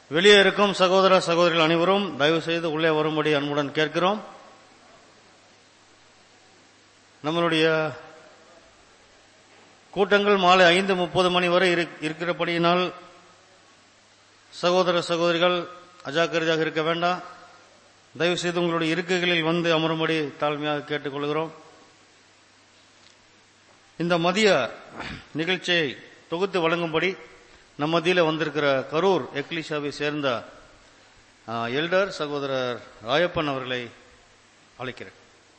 வெளியே இருக்கும் சகோதர சகோதரிகள் அனைவரும் தயவு செய்து உள்ளே வரும்படி அன்புடன் கேட்கிறோம் நம்மளுடைய கூட்டங்கள் மாலை ஐந்து முப்பது மணி வரை இரு- இருக்கிறபடியினால் சகோதர சகோதரிகள் அஜாக்கிரதையாக இருக்க வேண்டாம் தயவு செய்து உங்களுடைய இருக்கைகளில் வந்து அமரும்படி தாழ்மையாக கேட்டுக்கொள்கிறோம் இந்த மதிய நிகழ்ச்சியை தொகுத்து வழங்கும்படி நம் மத்தியில் வந்திருக்கிற கரூர் எக்லிஷாவை சேர்ந்த ஆ, எல்டர் சகோதரர் ராயப்பன் அவர்களை அழைக்கிறேன்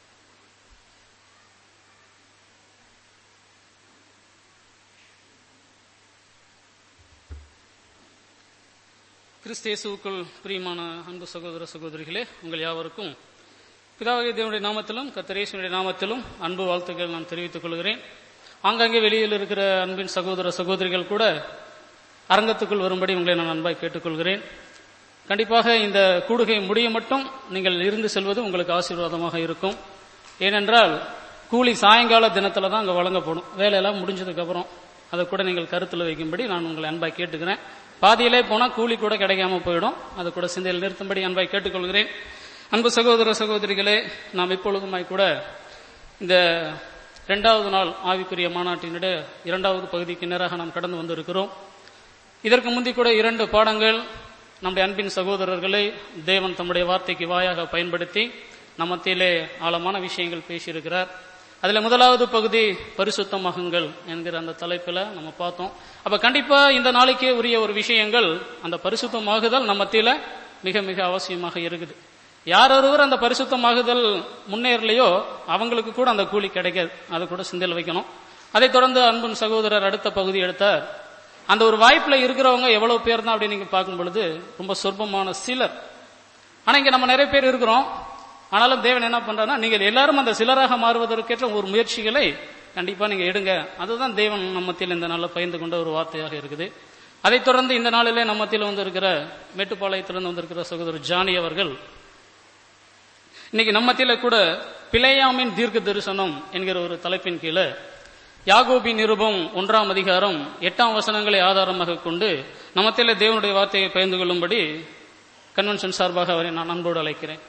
கிறிஸ்தேசுக்குள் பிரியமான அன்பு சகோதர சகோதரிகளே உங்கள் யாவருக்கும் பிதாவாகிய தேவனுடைய நாமத்திலும் கத்தரேசனுடைய நாமத்திலும் அன்பு வாழ்த்துக்கள் நான் தெரிவித்துக் கொள்கிறேன் ஆங்காங்கே வெளியில் இருக்கிற அன்பின் சகோதர சகோதரிகள் கூட அரங்கத்துக்குள் வரும்படி உங்களை நான் அன்பாய் கேட்டுக்கொள்கிறேன் கண்டிப்பாக இந்த கூடுகை முடிய மட்டும் நீங்கள் இருந்து செல்வது உங்களுக்கு ஆசீர்வாதமாக இருக்கும் ஏனென்றால் கூலி சாயங்கால தினத்துல தான் அங்கே வழங்கப்படும் வேலையெல்லாம் முடிஞ்சதுக்கு அப்புறம் அதை கூட நீங்கள் கருத்தில் வைக்கும்படி நான் உங்களை அன்பாய் கேட்டுக்கிறேன் பாதியிலே போனால் கூலி கூட கிடைக்காம போயிடும் அதை கூட சிந்தையில் நிறுத்தும்படி அன்பாய் கேட்டுக்கொள்கிறேன் அன்பு சகோதர சகோதரிகளே நாம் இப்பொழுதுமாய் கூட இந்த இரண்டாவது நாள் ஆவிக்குரிய மாநாட்டினுடைய இரண்டாவது பகுதிக்கு நேராக நாம் கடந்து வந்திருக்கிறோம் இதற்கு முந்தி கூட இரண்டு பாடங்கள் நம்முடைய அன்பின் சகோதரர்களை தேவன் தம்முடைய வார்த்தைக்கு வாயாக பயன்படுத்தி நம் மத்தியிலே ஆழமான விஷயங்கள் பேசியிருக்கிறார் அதுல முதலாவது பகுதி பரிசுத்தமாகுங்கள் என்கிற அந்த தலைப்பில் நம்ம பார்த்தோம் அப்ப கண்டிப்பா இந்த நாளைக்கே உரிய ஒரு விஷயங்கள் அந்த பரிசுத்தமாகுதல் நம்ம மத்தியில மிக மிக அவசியமாக இருக்குது யார் ஒருவர் அந்த பரிசுத்தமாகுதல் முன்னேறலையோ அவங்களுக்கு கூட அந்த கூலி கிடைக்காது அதை கூட சிந்தையில் வைக்கணும் அதைத் தொடர்ந்து அன்பின் சகோதரர் அடுத்த பகுதி எடுத்தார் அந்த ஒரு வாய்ப்புல இருக்கிறவங்க எவ்வளவு பேர் தான் அப்படின்னு நீங்க பார்க்கும் பொழுது ரொம்ப சொற்பமான சிலர் ஆனா இங்க நம்ம நிறைய பேர் இருக்கிறோம் ஆனாலும் தேவன் என்ன பண்றாருன்னா நீங்கள் எல்லாரும் அந்த சிலராக மாறுவதற்கேற்ற ஒரு முயற்சிகளை கண்டிப்பா நீங்க எடுங்க அதுதான் தேவன் நம்ம மத்தியில் இந்த நாளில் பகிர்ந்து கொண்ட ஒரு வார்த்தையாக இருக்குது அதைத் தொடர்ந்து இந்த நாளிலே நம்ம மத்தியில் வந்திருக்கிற மேட்டுப்பாளையத்திலிருந்து வந்திருக்கிற சகோதரர் ஜானி அவர்கள் இன்னைக்கு நம்ம மத்தியில கூட பிழையாமின் தீர்க்க தரிசனம் என்கிற ஒரு தலைப்பின் கீழே யாகோபி நிருபம் ஒன்றாம் அதிகாரம் எட்டாம் வசனங்களை ஆதாரமாக கொண்டு நமத்தில தேவனுடைய வார்த்தையை பகிர்ந்து கொள்ளும்படி கன்வென்ஷன் சார்பாக அவரை நான் அன்போடு அழைக்கிறேன்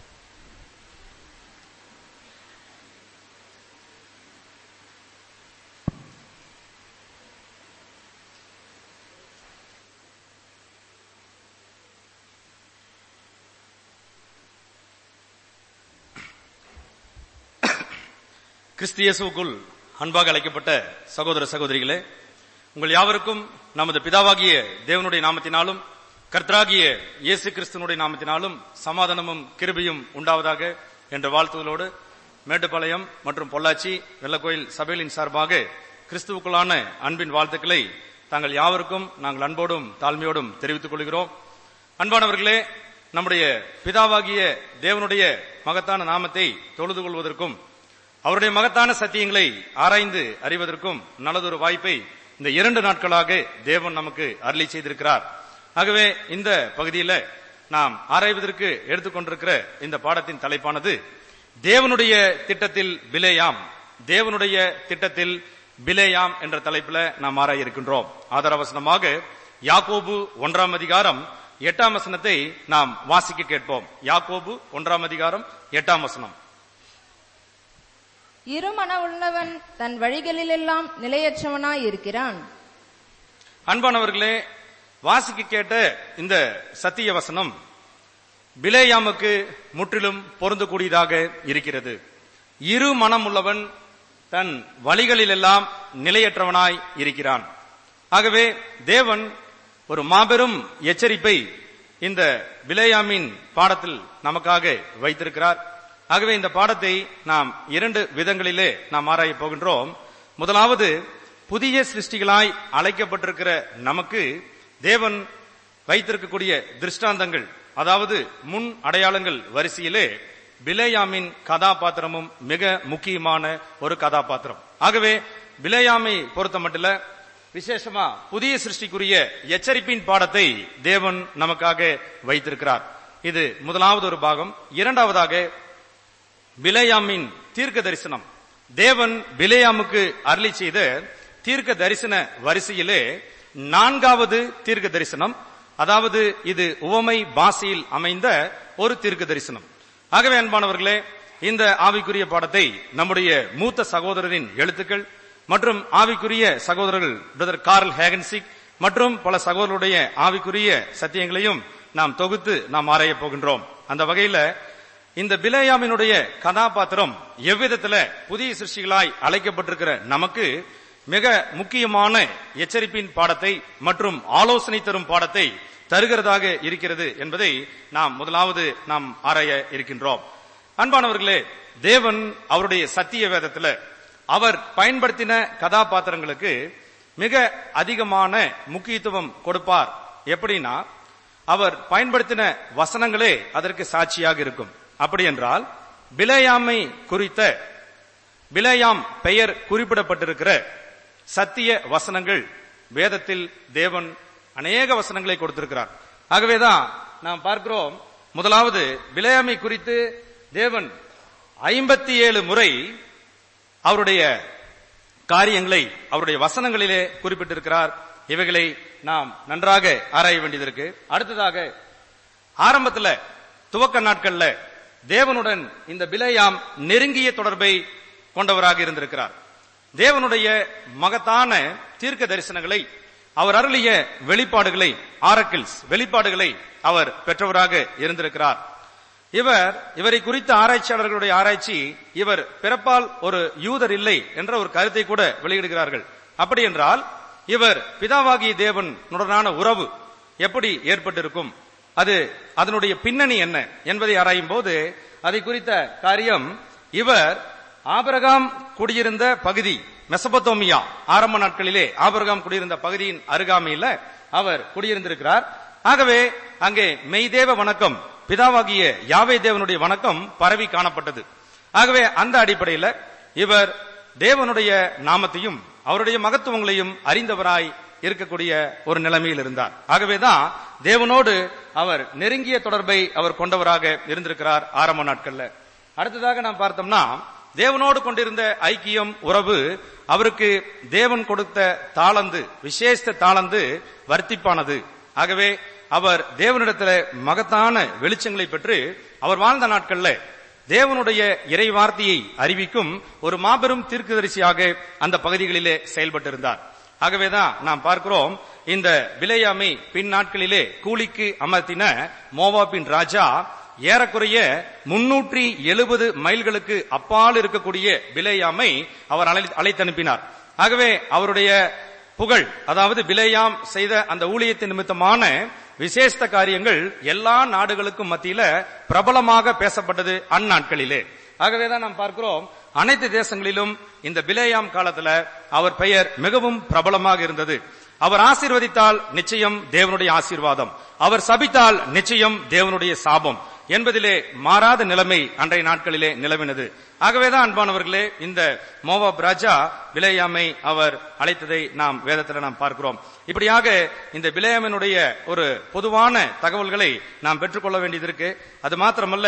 கிறிஸ்தியேசுக்குள் அன்பாக அழைக்கப்பட்ட சகோதர சகோதரிகளே உங்கள் யாவருக்கும் நமது பிதாவாகிய தேவனுடைய நாமத்தினாலும் கர்த்தராகிய இயேசு கிறிஸ்துவனுடைய நாமத்தினாலும் சமாதானமும் கிருபையும் உண்டாவதாக என்ற வாழ்த்துதலோடு மேட்டுப்பாளையம் மற்றும் பொள்ளாச்சி வெள்ளக்கோயில் சபைகளின் சார்பாக கிறிஸ்துவுக்குள்ளான அன்பின் வாழ்த்துக்களை தாங்கள் யாவருக்கும் நாங்கள் அன்போடும் தாழ்மையோடும் தெரிவித்துக் கொள்கிறோம் அன்பானவர்களே நம்முடைய பிதாவாகிய தேவனுடைய மகத்தான நாமத்தை தொழுது கொள்வதற்கும் அவருடைய மகத்தான சத்தியங்களை ஆராய்ந்து அறிவதற்கும் நல்லதொரு வாய்ப்பை இந்த இரண்டு நாட்களாக தேவன் நமக்கு அருளி செய்திருக்கிறார் ஆகவே இந்த பகுதியில நாம் ஆராய்வதற்கு எடுத்துக்கொண்டிருக்கிற இந்த பாடத்தின் தலைப்பானது தேவனுடைய திட்டத்தில் பிலேயாம் தேவனுடைய திட்டத்தில் பிலேயாம் என்ற தலைப்பில் நாம் ஆராய இருக்கின்றோம் ஆதாரவசனமாக யாக்கோபு ஒன்றாம் அதிகாரம் எட்டாம் வசனத்தை நாம் வாசிக்க கேட்போம் யாக்கோபு ஒன்றாம் அதிகாரம் எட்டாம் வசனம் இருமன உள்ளவன் தன் வழிகளிலெல்லாம் நிலையற்றவனாய் இருக்கிறான் அன்பானவர்களே வாசிக்க கேட்ட இந்த சத்திய வசனம் பிலேயாமுக்கு முற்றிலும் பொருந்தக்கூடியதாக இருக்கிறது இரு மனம் உள்ளவன் தன் வழிகளிலெல்லாம் நிலையற்றவனாய் இருக்கிறான் ஆகவே தேவன் ஒரு மாபெரும் எச்சரிப்பை இந்த பிலேயாமின் பாடத்தில் நமக்காக வைத்திருக்கிறார் ஆகவே இந்த பாடத்தை நாம் இரண்டு விதங்களிலே நாம் ஆராய போகின்றோம் முதலாவது புதிய சிருஷ்டிகளாய் அழைக்கப்பட்டிருக்கிற நமக்கு தேவன் வைத்திருக்கக்கூடிய திருஷ்டாந்தங்கள் அதாவது முன் அடையாளங்கள் வரிசையிலே பிலேயாமின் கதாபாத்திரமும் மிக முக்கியமான ஒரு கதாபாத்திரம் ஆகவே பிலேயாமை பொறுத்த மட்டும் விசேஷமா புதிய சிருஷ்டிக்குரிய எச்சரிப்பின் பாடத்தை தேவன் நமக்காக வைத்திருக்கிறார் இது முதலாவது ஒரு பாகம் இரண்டாவதாக பிலேயாமின் தீர்க்க தரிசனம் தேவன் பிலேயாமுக்கு அருளி செய்த தீர்க்க தரிசன வரிசையிலே நான்காவது தீர்க்க தரிசனம் அதாவது இது உவமை பாசையில் அமைந்த ஒரு தீர்க்க தரிசனம் ஆகவே அன்பானவர்களே இந்த ஆவிக்குரிய பாடத்தை நம்முடைய மூத்த சகோதரரின் எழுத்துக்கள் மற்றும் ஆவிக்குரிய சகோதரர்கள் பிரதர் கார்ல் ஹேகன்சிக் மற்றும் பல சகோதரருடைய ஆவிக்குரிய சத்தியங்களையும் நாம் தொகுத்து நாம் ஆராய போகின்றோம் அந்த வகையில இந்த பிலேயாமினுடைய கதாபாத்திரம் எவ்விதத்துல புதிய சிருஷ்டிகளாய் அழைக்கப்பட்டிருக்கிற நமக்கு மிக முக்கியமான எச்சரிப்பின் பாடத்தை மற்றும் ஆலோசனை தரும் பாடத்தை தருகிறதாக இருக்கிறது என்பதை நாம் முதலாவது நாம் ஆராய இருக்கின்றோம் அன்பானவர்களே தேவன் அவருடைய சத்திய வேதத்துல அவர் பயன்படுத்தின கதாபாத்திரங்களுக்கு மிக அதிகமான முக்கியத்துவம் கொடுப்பார் எப்படின்னா அவர் பயன்படுத்தின வசனங்களே அதற்கு சாட்சியாக இருக்கும் அப்படி என்றால் பிலேயாமை குறித்த பிலேயாம் பெயர் குறிப்பிடப்பட்டிருக்கிற சத்திய வசனங்கள் வேதத்தில் தேவன் அநேக வசனங்களை கொடுத்திருக்கிறார் ஆகவேதான் நாம் பார்க்கிறோம் முதலாவது பிலேயாமை குறித்து தேவன் ஐம்பத்தி ஏழு முறை அவருடைய காரியங்களை அவருடைய வசனங்களிலே குறிப்பிட்டிருக்கிறார் இவைகளை நாம் நன்றாக ஆராய வேண்டியது இருக்கு அடுத்ததாக ஆரம்பத்துல துவக்க நாட்கள்ல தேவனுடன் இந்த பிலேயாம் நெருங்கிய தொடர்பை கொண்டவராக இருந்திருக்கிறார் தேவனுடைய மகத்தான தீர்க்க தரிசனங்களை அவர் அருளிய வெளிப்பாடுகளை ஆரக்கிள்ஸ் வெளிப்பாடுகளை அவர் பெற்றவராக இருந்திருக்கிறார் இவர் இவரை குறித்த ஆராய்ச்சியாளர்களுடைய ஆராய்ச்சி இவர் பிறப்பால் ஒரு யூதர் இல்லை என்ற ஒரு கருத்தை கூட வெளியிடுகிறார்கள் அப்படி என்றால் இவர் பிதாவாகிய தேவனுடனான உறவு எப்படி ஏற்பட்டிருக்கும் அது அதனுடைய பின்னணி என்ன என்பதை ஆராயும் போது அதை குறித்த காரியம் இவர் ஆபரகாம் குடியிருந்த பகுதி மெசபத்தோமியா ஆரம்ப நாட்களிலே ஆபரகாம் குடியிருந்த பகுதியின் அருகாமையில அவர் குடியிருந்திருக்கிறார் ஆகவே அங்கே மெய்தேவ வணக்கம் பிதாவாகிய யாவே தேவனுடைய வணக்கம் பரவி காணப்பட்டது ஆகவே அந்த அடிப்படையில இவர் தேவனுடைய நாமத்தையும் அவருடைய மகத்துவங்களையும் அறிந்தவராய் இருக்கக்கூடிய ஒரு நிலைமையில் இருந்தார் ஆகவேதான் தேவனோடு அவர் நெருங்கிய தொடர்பை அவர் கொண்டவராக இருந்திருக்கிறார் ஆரம்ப நாட்கள்ல அடுத்ததாக நாம் பார்த்தோம்னா தேவனோடு கொண்டிருந்த ஐக்கியம் உறவு அவருக்கு தேவன் கொடுத்த தாளந்து விசேஷ தாளந்து வர்த்திப்பானது ஆகவே அவர் தேவனிடத்துல மகத்தான வெளிச்சங்களை பெற்று அவர் வாழ்ந்த நாட்கள்ல தேவனுடைய இறை வார்த்தையை அறிவிக்கும் ஒரு மாபெரும் தீர்க்கதரிசியாக அந்த பகுதிகளிலே செயல்பட்டிருந்தார் ஆகவேதான் நாம் பார்க்கிறோம் இந்த பிலேயாமை பின் நாட்களிலே கூலிக்கு அமர்த்தின மோவாபின் ராஜா ஏறக்குறைய முன்னூற்றி எழுபது மைல்களுக்கு அப்பால் இருக்கக்கூடிய பிலேயாமை அவர் அழை- அழைத்தனுப்பினார் ஆகவே அவருடைய புகழ் அதாவது பிலேயாம் செய்த அந்த ஊழியத்தின் நிமித்தமான விசேஷ காரியங்கள் எல்லா நாடுகளுக்கும் மத்தியில பிரபலமாக பேசப்பட்டது அந்நாட்களிலே ஆகவேதான் நாம் பார்க்கிறோம் அனைத்து தேசங்களிலும் இந்த பிலேயாம் காலத்துல அவர் பெயர் மிகவும் பிரபலமாக இருந்தது அவர் ஆசீர்வதித்தால் நிச்சயம் தேவனுடைய ஆசீர்வாதம் அவர் சபித்தால் நிச்சயம் தேவனுடைய சாபம் என்பதிலே மாறாத நிலைமை அன்றைய நாட்களிலே நிலவினது ஆகவேதான் அன்பானவர்களே இந்த மோவாப் ராஜா பிலேயாமை அவர் அழைத்ததை நாம் வேதத்தில் நாம் பார்க்கிறோம் இப்படியாக இந்த பிலேயாமினுடைய ஒரு பொதுவான தகவல்களை நாம் பெற்றுக்கொள்ள வேண்டியது இருக்கு அது மாத்திரமல்ல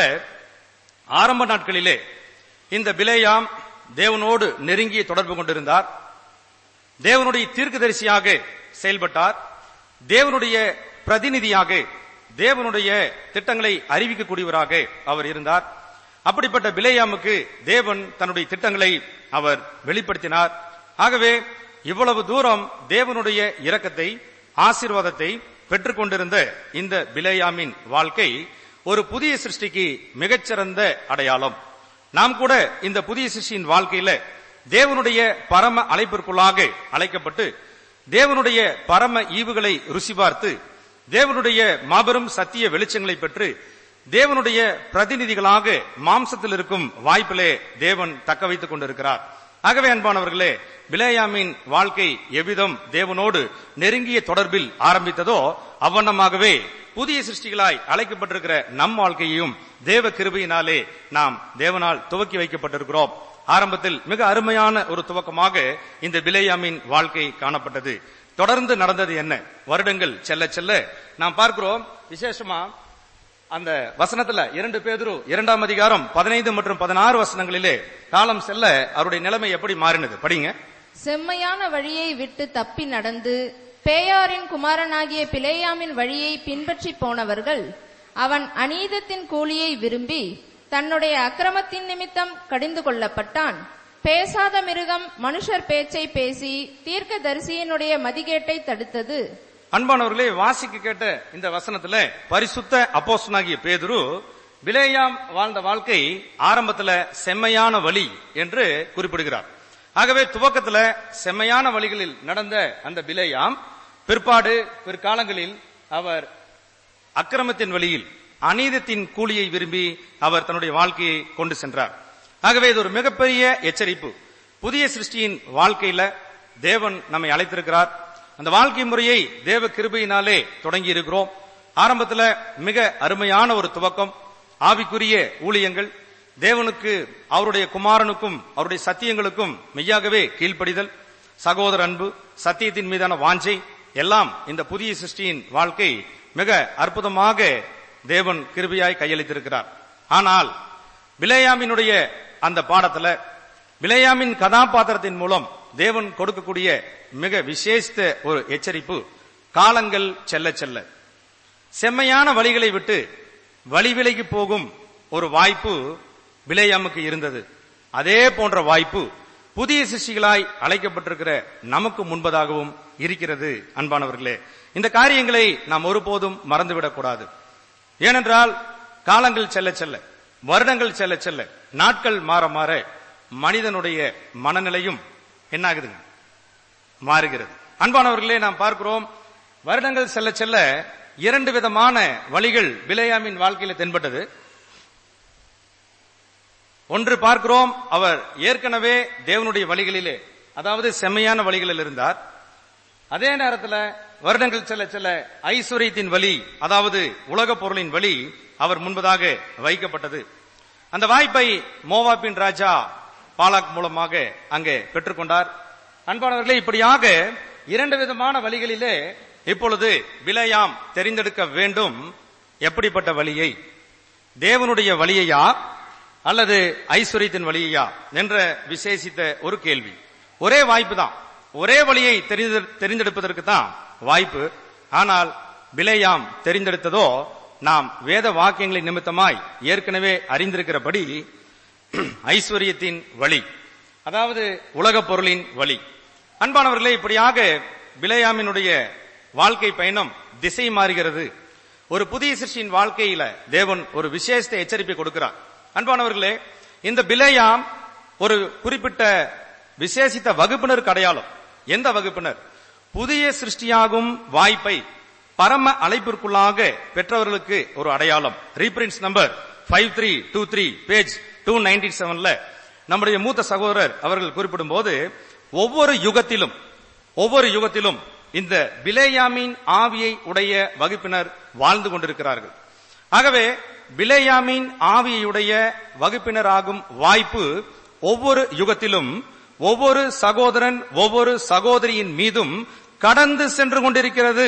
ஆரம்ப நாட்களிலே இந்த பிலேயாம் தேவனோடு நெருங்கிய தொடர்பு கொண்டிருந்தார் தேவனுடைய தீர்க்கதரிசியாக செயல்பட்டார் தேவனுடைய பிரதிநிதியாக தேவனுடைய திட்டங்களை அறிவிக்கக்கூடியவராக அவர் இருந்தார் அப்படிப்பட்ட பிலேயாமுக்கு தேவன் தன்னுடைய திட்டங்களை அவர் வெளிப்படுத்தினார் ஆகவே இவ்வளவு தூரம் தேவனுடைய இரக்கத்தை ஆசீர்வாதத்தை பெற்றுக்கொண்டிருந்த இந்த பிலேயாமின் வாழ்க்கை ஒரு புதிய சிருஷ்டிக்கு மிகச்சிறந்த அடையாளம் நாம் கூட இந்த புதிய சிருஷ்டியின் வாழ்க்கையில தேவனுடைய பரம அழைப்பிற்குள்ளாக அழைக்கப்பட்டு தேவனுடைய பரம ஈவுகளை ருசி பார்த்து தேவனுடைய மாபெரும் சத்திய வெளிச்சங்களை பெற்று தேவனுடைய பிரதிநிதிகளாக மாம்சத்தில் இருக்கும் வாய்ப்பிலே தேவன் தக்க வைத்துக் கொண்டிருக்கிறார் ஆகவே அன்பானவர்களே பிலேயாமின் வாழ்க்கை எவ்விதம் தேவனோடு நெருங்கிய தொடர்பில் ஆரம்பித்ததோ அவ்வண்ணமாகவே புதிய சிருஷ்டிகளாய் அழைக்கப்பட்டிருக்கிற நம் வாழ்க்கையையும் தேவ கிருபையினாலே நாம் தேவனால் துவக்கி வைக்கப்பட்டிருக்கிறோம் ஆரம்பத்தில் மிக அருமையான ஒரு துவக்கமாக இந்த பிலேயாமின் வாழ்க்கை காணப்பட்டது தொடர்ந்து நடந்தது என்ன வருடங்கள் செல்ல செல்ல நாம் பார்க்கிறோம் விசேஷமா அந்த வசனத்துல இரண்டு பேதுரு இரண்டாம் அதிகாரம் பதினைந்து மற்றும் பதினாறு வசனங்களிலே காலம் செல்ல அவருடைய நிலைமை எப்படி மாறினது படிங்க செம்மையான வழியை விட்டு தப்பி நடந்து பேயாரின் குமாரனாகிய பிலேயாமின் வழியை பின்பற்றி போனவர்கள் அவன் அநீதத்தின் கூலியை விரும்பி தன்னுடைய அக்கிரமத்தின் நிமித்தம் கடிந்து கொள்ளப்பட்டான் பேசாத மிருகம் மனுஷர் பேச்சை பேசி தீர்க்க தரிசியினுடைய மதிகேட்டை தடுத்தது அன்பானவர்களே வாசிக்க கேட்ட இந்த வசனத்துல பரிசுத்த அப்போஸ்தலனாகிய பேதுரு பிலேயாம் வாழ்ந்த வாழ்க்கை ஆரம்பத்துல செம்மையான வழி என்று குறிப்பிடுகிறார் ஆகவே துவக்கத்துல செம்மையான வழிகளில் நடந்த அந்த பிலேயாம் பிற்பாடு பிற்காலங்களில் அவர் அக்கிரமத்தின் வழியில் அநீதத்தின் கூலியை விரும்பி அவர் தன்னுடைய வாழ்க்கையை கொண்டு சென்றார் ஆகவே இது ஒரு மிகப்பெரிய எச்சரிப்பு புதிய சிருஷ்டியின் வாழ்க்கையில தேவன் நம்மை அழைத்திருக்கிறார் அந்த வாழ்க்கை முறையை தேவ கிருபையினாலே தொடங்கி இருக்கிறோம் ஆரம்பத்துல மிக அருமையான ஒரு துவக்கம் ஆவிக்குரிய ஊழியங்கள் தேவனுக்கு அவருடைய குமாரனுக்கும் அவருடைய சத்தியங்களுக்கும் மெய்யாகவே கீழ்ப்படிதல் சகோதர அன்பு சத்தியத்தின் மீதான வாஞ்சை எல்லாம் இந்த புதிய சிருஷ்டியின் வாழ்க்கை மிக அற்புதமாக தேவன் கிருபையாய் கையளித்திருக்கிறார் ஆனால் பிலேயாமினுடைய அந்த பாடத்துல பிலேயாமின் கதாபாத்திரத்தின் மூலம் தேவன் கொடுக்கக்கூடிய மிக விசேஷித்த ஒரு எச்சரிப்பு காலங்கள் செல்ல செல்ல செம்மையான வழிகளை விட்டு வழி விலகி போகும் ஒரு வாய்ப்பு பிலேயாமுக்கு இருந்தது அதே போன்ற வாய்ப்பு புதிய சிருஷ்டிகளாய் அழைக்கப்பட்டிருக்கிற நமக்கு முன்பதாகவும் இருக்கிறது அன்பானவர்களே இந்த காரியங்களை நாம் ஒருபோதும் மறந்துவிடக் கூடாது ஏனென்றால் காலங்கள் செல்ல செல்ல வருடங்கள் செல்ல செல்ல நாட்கள் மாற மாற மனிதனுடைய மனநிலையும் என்னாகுதுங்க மாறுகிறது அன்பானவர்களே நாம் பார்க்கிறோம் வருடங்கள் செல்ல செல்ல இரண்டு விதமான வழிகள் பிலேயாமின் வாழ்க்கையில தென்பட்டது ஒன்று பார்க்கிறோம் அவர் ஏற்கனவே தேவனுடைய வழிகளிலே அதாவது செம்மையான வழிகளில் இருந்தார் அதே நேரத்தில் வருடங்கள் செல்ல செல்ல ஐஸ்வர்யத்தின் வழி அதாவது உலக பொருளின் வழி அவர் முன்பதாக வைக்கப்பட்டது அந்த வாய்ப்பை மோவாப்பின் ராஜா பாலாக் மூலமாக அங்கே பெற்றுக்கொண்டார் அன்பானவர்களே இப்படியாக இரண்டு விதமான வழிகளிலே இப்பொழுது விலையாம் தெரிந்தெடுக்க வேண்டும் எப்படிப்பட்ட வழியை தேவனுடைய வழியையா அல்லது ஐஸ்வர்யத்தின் வழியையா என்ற விசேஷித்த ஒரு கேள்வி ஒரே வாய்ப்பு தான் ஒரே வழியை தெரிந்து- தெரிந்தெடுப்பதற்கு தான் வாய்ப்பு ஆனால் விலையாம் தெரிந்தெடுத்ததோ நாம் வேத வாக்கியங்களின் நிமித்தமாய் ஏற்கனவே அறிந்திருக்கிறபடி ஐஸ்வர்யத்தின் வழி அதாவது உலகப் பொருளின் வழி அன்பானவர்களே இப்படியாக பிலேயாமினுடைய வாழ்க்கை பயணம் திசை மாறுகிறது ஒரு புதிய சிருஷ்டியின் வாழ்க்கையில தேவன் ஒரு விசேஷ எச்சரிப்பை கொடுக்கிறார் அன்பானவர்களே இந்த பிலேயாம் ஒரு குறிப்பிட்ட விசேஷித்த வகுப்பினருக்கு அடையாளம் எந்த வகுப்பினர் புதிய சிருஷ்டியாகும் வாய்ப்பை பரம அழைப்பிற்குள்ளாக பெற்றவர்களுக்கு ஒரு அடையாளம் reference number five three two three page two ninety செவன்ல நம்முடைய மூத்த சகோதரர் அவர்கள் குறிப்பிடும் போது ஒவ்வொரு யுகத்திலும் ஒவ்வொரு யுகத்திலும் இந்த பிலேயாமின் ஆவியை உடைய வகுப்பினர் வாழ்ந்து கொண்டிருக்கிறார்கள் ஆகவே பிலேயாமின் ஆவியுடைய வகுப்பினராகும் வாய்ப்பு ஒவ்வொரு யுகத்திலும் ஒவ்வொரு சகோதரன் ஒவ்வொரு சகோதரியின் மீதும் கடந்து சென்று கொண்டிருக்கிறது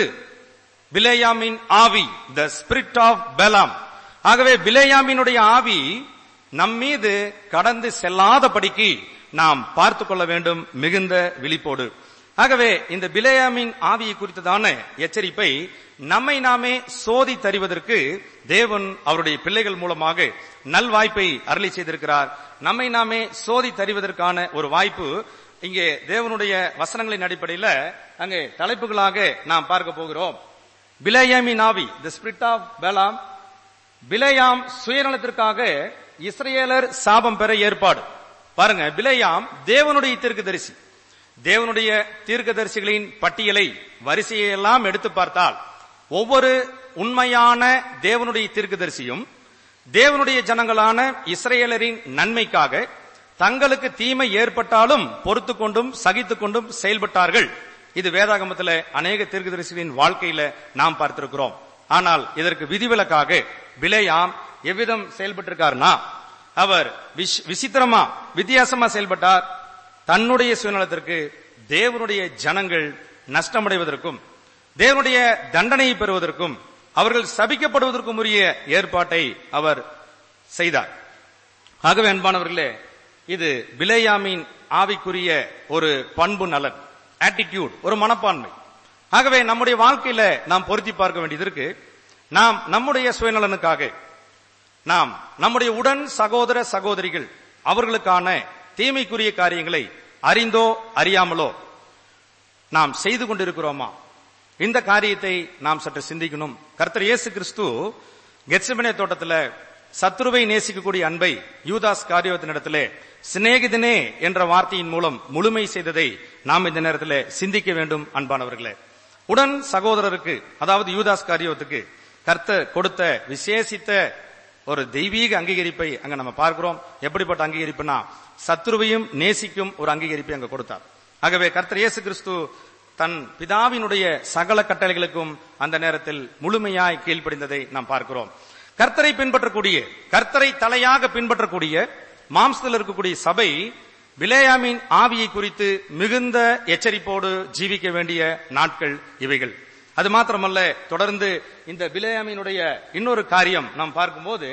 பிலேயாமின் ஆவி த ஸ்பிரிட் ஆஃப் பெலாம் ஆகவே பிலேயாமினுடைய ஆவி நம் மீது கடந்து செல்லாதபடிக்கு நாம் பார்த்துக் கொள்ள வேண்டும் மிகுந்த விழிப்போடு ஆகவே இந்த பிலேயாமின் ஆவியை குறித்ததான எச்சரிப்பை நம்மை நாமே சோதி தருவதற்கு தேவன் அவருடைய பிள்ளைகள் மூலமாக நல்வாய்ப்பை அருளி செய்திருக்கிறார் நம்மை நாமே சோதி தருவதற்கான ஒரு வாய்ப்பு இங்கே தேவனுடைய வசனங்களின் அடிப்படையில் அங்கே தலைப்புகளாக நாம் பார்க்க போகிறோம் பிலேயாமின் ஆவி தி ஸ்பிரிட் ஆஃப் பெலாம் பிலேயாம் சுயநலத்திற்காக இஸ்ரேலர் சாபம் பெற ஏற்பாடு பாருங்க பிலேயாம் தேவனுடைய தீர்க்கதரிசி தேவனுடைய தீர்க்கதரிசிகளின் பட்டியலை வரிசையை எல்லாம் எடுத்து பார்த்தால் ஒவ்வொரு உண்மையான தேவனுடைய தீர்க்கதரிசியும் தேவனுடைய ஜனங்களான இஸ்ரேலரின் நன்மைக்காக தங்களுக்கு தீமை ஏற்பட்டாலும் பொறுத்து கொண்டும் சகித்துக் கொண்டும் செயல்பட்டார்கள் இது வேதாகமத்துல அநேக தீர்க்கதரிசிகளின் வாழ்க்கையில நாம் பார்த்திருக்கிறோம் ஆனால் இதற்கு விதிவிலக்காக பிலேயாம் எவ்விதம் செயல்பட்டிருக்காருன்னா அவர் விஷ்- விசித்திரமா வித்தியாசமா செயல்பட்டார் தன்னுடைய சுயநலத்திற்கு தேவனுடைய ஜனங்கள் நஷ்டமடைவதற்கும் தேவனுடைய தண்டனையை பெறுவதற்கும் அவர்கள் சபிக்கப்படுவதற்கும் உரிய ஏற்பாட்டை அவர் செய்தார் ஆகவே அன்பானவர்களே இது பிலேயாமின் ஆவிக்குரிய ஒரு பண்பு நலன் ஆட்டிடியூட் ஒரு மனப்பான்மை ஆகவே நம்முடைய வாழ்க்கையில நாம் பொருத்தி பார்க்க வேண்டியது இருக்கு நாம் நம்முடைய சுயநலனுக்காக நாம் நம்முடைய உடன் சகோதர சகோதரிகள் அவர்களுக்கான தீமைக்குரிய காரியங்களை அறிந்தோ அறியாமலோ நாம் செய்து கொண்டிருக்கிறோமா இந்த காரியத்தை நாம் சற்று சிந்திக்கணும் கர்த்தர் இயேசு கிறிஸ்து கெட்சமனே தோட்டத்துல சத்ருவை நேசிக்கக்கூடிய அன்பை யூதாஸ் காரியத்தினிடத்திலே சிநேகிதனே என்ற வார்த்தையின் மூலம் முழுமை செய்ததை நாம் இந்த நேரத்தில் சிந்திக்க வேண்டும் அன்பானவர்களே உடன் சகோதரருக்கு அதாவது யூதாஸ் காரியத்துக்கு கர்த்தர் கொடுத்த விசேஷித்த ஒரு தெய்வீக அங்கீகரிப்பை அங்க நம்ம பார்க்கிறோம் எப்படிப்பட்ட அங்கீகரிப்புனா சத்ருவையும் நேசிக்கும் ஒரு அங்கீகரிப்பை அங்க கொடுத்தார் ஆகவே கர்த்தர் இயேசு கிறிஸ்து தன் பிதாவினுடைய சகல கட்டளைகளுக்கும் அந்த நேரத்தில் முழுமையாய் கீழ்ப்படிந்ததை நாம் பார்க்கிறோம் கர்த்தரை பின்பற்றக்கூடிய கர்த்தரை தலையாக பின்பற்றக்கூடிய மாம்சத்தில் இருக்கக்கூடிய சபை பிலேயாமின் ஆவியை குறித்து மிகுந்த எச்சரிப்போடு ஜீவிக்க வேண்டிய நாட்கள் இவைகள் அது மாத்திரமல்ல தொடர்ந்து இந்த பிலேயாமினுடைய இன்னொரு காரியம் நாம் பார்க்கும்போது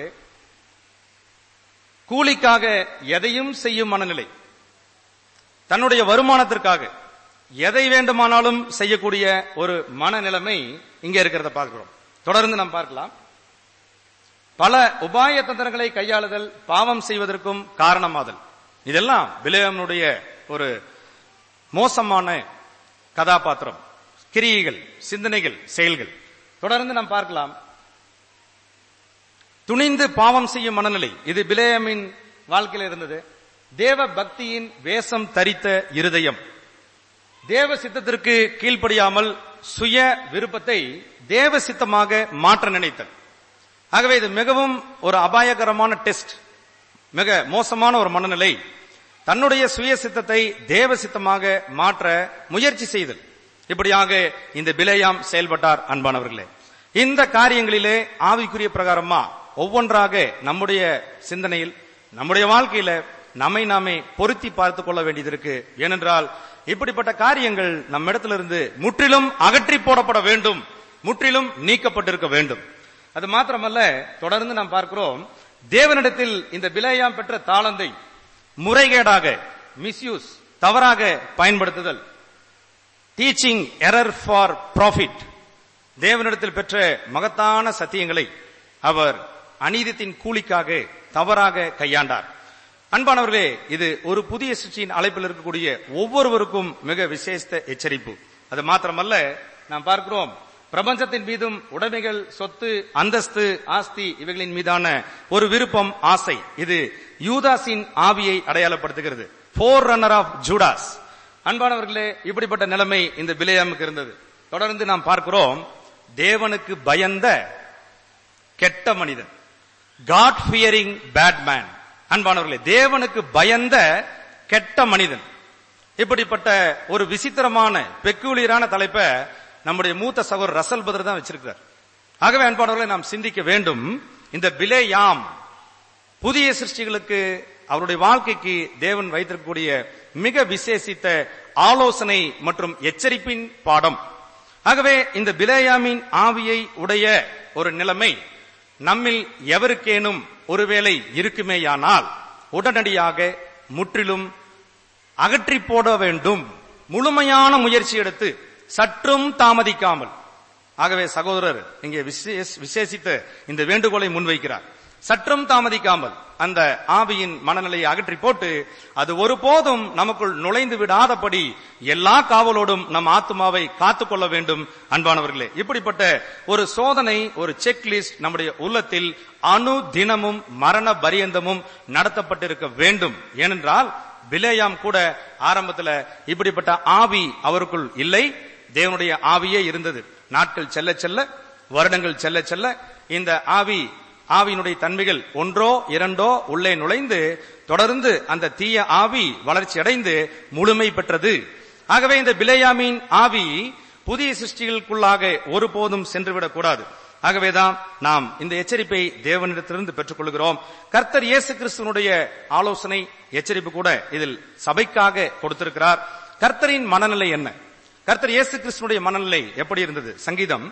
கூலிக்காக எதையும் செய்யும் மனநிலை தன்னுடைய வருமானத்திற்காக எதை வேண்டுமானாலும் செய்யக்கூடிய ஒரு மனநிலைமை இங்க இருக்கிறத பார்க்கிறோம் தொடர்ந்து நாம் பார்க்கலாம் பல உபாய தந்திரங்களை கையாளுதல் பாவம் செய்வதற்கும் காரணமாதல் இதெல்லாம் பிலேயனுடைய ஒரு மோசமான கதாபாத்திரம் கிரியைகள் சிந்தனைகள் செயல்கள் தொடர்ந்து நாம் பார்க்கலாம் துணிந்து பாவம் செய்யும் மனநிலை இது பிலேயமின் வாழ்க்கையில் இருந்தது தேவ பக்தியின் வேஷம் தரித்த இருதயம் தேவ சித்தத்திற்கு கீழ்ப்படியாமல் சுய விருப்பத்தை தேவ சித்தமாக மாற்ற நினைத்தல் ஆகவே இது மிகவும் ஒரு அபாயகரமான டெஸ்ட் மிக மோசமான ஒரு மனநிலை தன்னுடைய சுய சித்தத்தை தேவ சித்தமாக மாற்ற முயற்சி செய்தல் இப்படியாக இந்த பிலேயாம் செயல்பட்டார் அன்பானவர்களே இந்த காரியங்களிலே ஆவிக்குரிய பிரகாரமா ஒவ்வொன்றாக நம்முடைய சிந்தனையில் நம்முடைய வாழ்க்கையில நம்மை நாமே பொருத்தி பார்த்துக் கொள்ள வேண்டியது இருக்கு ஏனென்றால் இப்படிப்பட்ட காரியங்கள் நம்மிடத்திலிருந்து முற்றிலும் அகற்றி போடப்பட வேண்டும் முற்றிலும் நீக்கப்பட்டிருக்க வேண்டும் அது மாத்திரமல்ல தொடர்ந்து நாம் பார்க்கிறோம் தேவனிடத்தில் இந்த பிலேயாம் பெற்ற தாளந்தை முறைகேடாக மிஸ்யூஸ் தவறாக பயன்படுத்துதல் டீச்சிங் எரர் ஃபார் ப்ராஃபிட் தேவனிடத்தில் பெற்ற மகத்தான சத்தியங்களை அவர் அநீதத்தின் கூலிக்காக தவறாக கையாண்டார் அன்பானவர்களே இது ஒரு புதிய சிருஷ்டியின் அழைப்பில் இருக்கக்கூடிய ஒவ்வொருவருக்கும் மிக விசேஷ எச்சரிப்பு அது மாத்திரமல்ல நாம் பார்க்கிறோம் பிரபஞ்சத்தின் மீதும் உடைமைகள் சொத்து அந்தஸ்து ஆஸ்தி இவைகளின் மீதான ஒரு விருப்பம் ஆசை இது யூதாஸின் ஆவியை அடையாளப்படுத்துகிறது போர் ரன்னர் ஆஃப் ஜூடாஸ் அன்பானவர்களே இப்படிப்பட்ட நிலைமை இந்த பிலேயாமுக்கு இருந்தது தொடர்ந்து நாம் பார்க்கிறோம் தேவனுக்கு பயந்த கெட்ட மனிதன் காட் ஃபியரிங் பேட் மேன் அன்பானவர்களே தேவனுக்கு பயந்த கெட்ட மனிதன் இப்படிப்பட்ட ஒரு விசித்திரமான பெக்குலியரான தலைப்பை நம்முடைய மூத்த சகோதரர் ரசல் பதர் தான் வச்சிருக்கிறார் ஆகவே அன்பானவர்களை நாம் சிந்திக்க வேண்டும் இந்த பிலேயாம் புதிய சிருஷ்டிகளுக்கு அவருடைய வாழ்க்கைக்கு தேவன் வைத்திருக்கக்கூடிய மிக விசேஷித்த ஆலோசனை மற்றும் எச்சரிப்பின் பாடம் ஆகவே இந்த பிலேயாமின் ஆவியை உடைய ஒரு நிலைமை நம்மில் எவருக்கேனும் ஒருவேளை இருக்குமேயானால் உடனடியாக முற்றிலும் அகற்றி போட வேண்டும் முழுமையான முயற்சி எடுத்து சற்றும் தாமதிக்காமல் ஆகவே சகோதரர் இங்கே விசேஷ- விசேஷித்த இந்த வேண்டுகோளை முன்வைக்கிறார் சற்றும் தாமதிக்காமல் அந்த ஆவியின் மனநிலையை அகற்றி போட்டு அது ஒருபோதும் நமக்குள் நுழைந்து விடாதபடி எல்லா காவலோடும் நம் ஆத்மாவை காத்துக்கொள்ள வேண்டும் அன்பானவர்களே இப்படிப்பட்ட ஒரு சோதனை ஒரு செக்லிஸ்ட் நம்முடைய உள்ளத்தில் அணு தினமும் மரண பரியந்தமும் நடத்தப்பட்டிருக்க வேண்டும் ஏனென்றால் பிலேயாம் கூட ஆரம்பத்துல இப்படிப்பட்ட ஆவி அவருக்குள் இல்லை தேவனுடைய ஆவியே இருந்தது நாட்கள் செல்ல செல்ல வருடங்கள் செல்ல செல்ல இந்த ஆவி ஆவியினுடைய தன்மைகள் ஒன்றோ இரண்டோ உள்ளே நுழைந்து தொடர்ந்து அந்த தீய ஆவி வளர்ச்சி அடைந்து முழுமை பெற்றது ஆகவே இந்த பிலேயாமின் ஆவி புதிய சிருஷ்டிகளுக்குள்ளாக ஒருபோதும் சென்றுவிடக் கூடாது ஆகவேதான் நாம் இந்த எச்சரிப்பை தேவனிடத்திலிருந்து பெற்றுக்கொள்கிறோம் கர்த்தர் இயேசு கிறிஸ்துவனுடைய ஆலோசனை எச்சரிப்பு கூட இதில் சபைக்காக கொடுத்திருக்கிறார் கர்த்தரின் மனநிலை என்ன கர்த்தர் இயேசு கிறிஸ்துவனுடைய மனநிலை எப்படி இருந்தது சங்கீதம்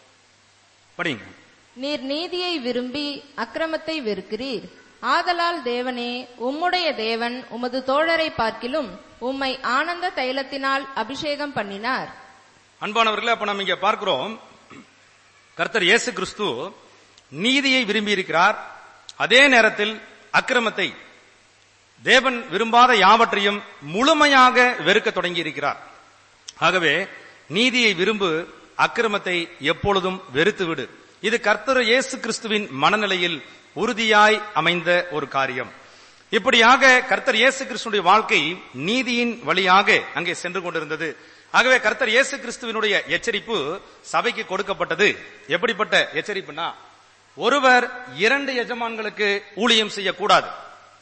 படிங்க நீர் நீதியை விரும்பி அக்கிரமத்தை வெறுக்கிறீர் ஆதலால் தேவனே உம்முடைய தேவன் உமது தோழரை பார்க்கிலும் உம்மை ஆனந்த தைலத்தினால் அபிஷேகம் பண்ணினார் அன்பானவர்களே அப்ப நம்ம இங்க பார்க்கிறோம் கர்த்தர் இயேசு கிறிஸ்து நீதியை விரும்பி இருக்கிறார் அதே நேரத்தில் அக்கிரமத்தை தேவன் விரும்பாத யாவற்றையும் முழுமையாக வெறுக்க தொடங்கி இருக்கிறார் ஆகவே நீதியை விரும்பு அக்கிரமத்தை எப்பொழுதும் வெறுத்து விடு இது கர்த்தர் இயேசு கிறிஸ்துவின் மனநிலையில் உறுதியாய் அமைந்த ஒரு காரியம் இப்படியாக கர்த்தர் இயேசு கிறிஸ்துடைய வாழ்க்கை நீதியின் வழியாக அங்கே சென்று கொண்டிருந்தது ஆகவே கர்த்தர் இயேசு கிறிஸ்துவினுடைய எச்சரிப்பு சபைக்கு கொடுக்கப்பட்டது எப்படிப்பட்ட எச்சரிப்புனா ஒருவர் இரண்டு எஜமான்களுக்கு ஊழியம் செய்யக்கூடாது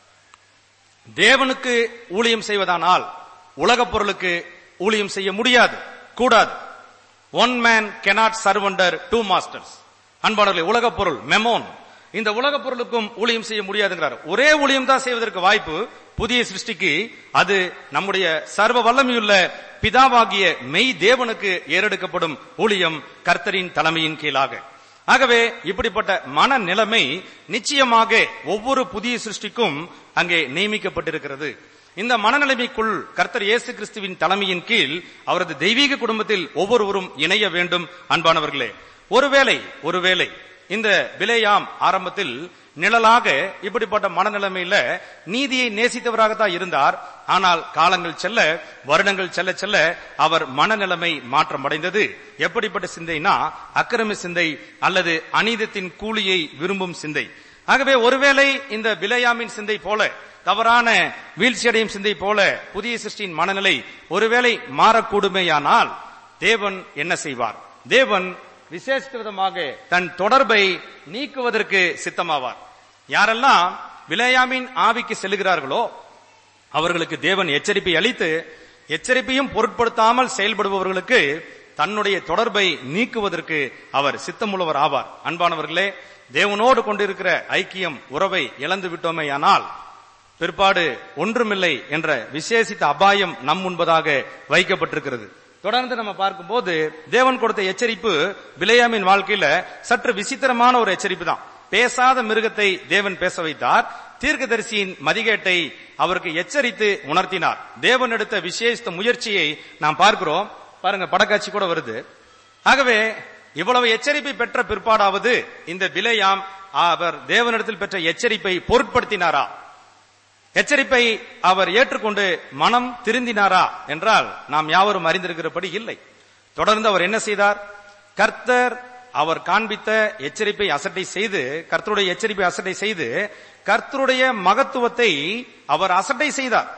தேவனுக்கு ஊழியம் செய்வதானால் உலகப் பொருளுக்கு ஊழியம் செய்ய முடியாது கூடாது one man cannot servant two masters அன்பானவர்களே உலகப் பொருள் மெமோன் இந்த உலகப் பொருளுக்கும் ஊழியம் செய்ய முடியாதுங்கிறார் ஒரே ஊழியம் தான் செய்வதற்கு வாய்ப்பு புதிய சிருஷ்டிக்கு அது நம்முடைய சர்வ வல்லமையுள்ள பிதாவாகிய மெய் தேவனுக்கு ஏறெடுக்கப்படும் ஊழியம் கர்த்தரின் தலைமையின் கீழாக ஆகவே இப்படிப்பட்ட மன நிலைமை நிச்சயமாக ஒவ்வொரு புதிய சிருஷ்டிக்கும் அங்கே நியமிக்கப்பட்டிருக்கிறது இந்த மனநிலைமைக்குள் கர்த்தர் இயேசு கிறிஸ்துவின் தலைமையின் கீழ் அவரது தெய்வீக குடும்பத்தில் ஒவ்வொருவரும் இணைய வேண்டும் அன்பானவர்களே ஒருவேளை ஒருவேளை இந்த விலையாம் ஆரம்பத்தில் நிழலாக இப்படிப்பட்ட மனநிலைமையில நீதியை நேசித்தவராகத்தான் இருந்தார் ஆனால் காலங்கள் செல்ல வருடங்கள் செல்ல செல்ல அவர் மனநிலைமை மாற்றம் அடைந்தது எப்படிப்பட்ட சிந்தைனா அக்கிரம சிந்தை அல்லது அநீதத்தின் கூலியை விரும்பும் சிந்தை ஆகவே ஒருவேளை இந்த விலையாமின் சிந்தை போல தவறான வீழ்ச்சியடையும் சிந்தை போல புதிய சிருஷ்டியின் மனநிலை ஒருவேளை மாறக்கூடுமேயானால் தேவன் என்ன செய்வார் தேவன் விசேஷ விதமாக தன் தொடர்பை நீக்குவதற்கு சித்தமாவார் யாரெல்லாம் விலையாமின் ஆவிக்கு செல்லுகிறார்களோ அவர்களுக்கு தேவன் எச்சரிப்பை அளித்து எச்சரிப்பையும் பொருட்படுத்தாமல் செயல்படுபவர்களுக்கு தன்னுடைய தொடர்பை நீக்குவதற்கு அவர் சித்தமுள்ளவர் ஆவார் அன்பானவர்களே தேவனோடு கொண்டிருக்கிற ஐக்கியம் உறவை இழந்து விட்டோமேயானால் பிற்பாடு ஒன்றுமில்லை என்ற விசேஷித்த அபாயம் நம் முன்பதாக வைக்கப்பட்டிருக்கிறது தொடர்ந்து நம்ம பார்க்கும்போது தேவன் கொடுத்த எச்சரிப்பு பிலையாமின் வாழ்க்கையில சற்று விசித்திரமான ஒரு எச்சரிப்பு தான் பேசாத மிருகத்தை தேவன் பேச வைத்தார் தீர்க்கதரிசியின் மதிகேட்டை அவருக்கு எச்சரித்து உணர்த்தினார் தேவன் எடுத்த விசேஷ முயற்சியை நாம் பார்க்கிறோம் பாருங்க படக்காட்சி கூட வருது ஆகவே இவ்வளவு எச்சரிப்பை பெற்ற பிற்பாடாவது இந்த பிலையாம் அவர் தேவனிடத்தில் பெற்ற எச்சரிப்பை பொருட்படுத்தினாரா எச்சரிப்பை அவர் ஏற்றுக்கொண்டு மனம் திருந்தினாரா என்றால் நாம் யாவரும் அறிந்திருக்கிறபடி இல்லை தொடர்ந்து அவர் என்ன செய்தார் கர்த்தர் அவர் காண்பித்த எச்சரிப்பை அசட்டை செய்து கர்த்தருடைய எச்சரிப்பை அசட்டை செய்து கர்த்தருடைய மகத்துவத்தை அவர் அசட்டை செய்தார்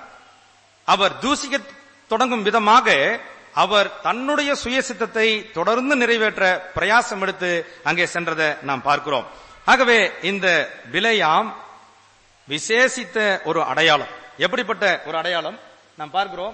அவர் தூசிக்க தொடங்கும் விதமாக அவர் தன்னுடைய சுயசித்தத்தை தொடர்ந்து நிறைவேற்ற பிரயாசம் எடுத்து அங்கே சென்றதை நாம் பார்க்கிறோம் ஆகவே இந்த விலையாம் விசேஷித்த ஒரு அடையாளம் எப்படிப்பட்ட ஒரு அடையாளம் நாம் பார்க்கிறோம்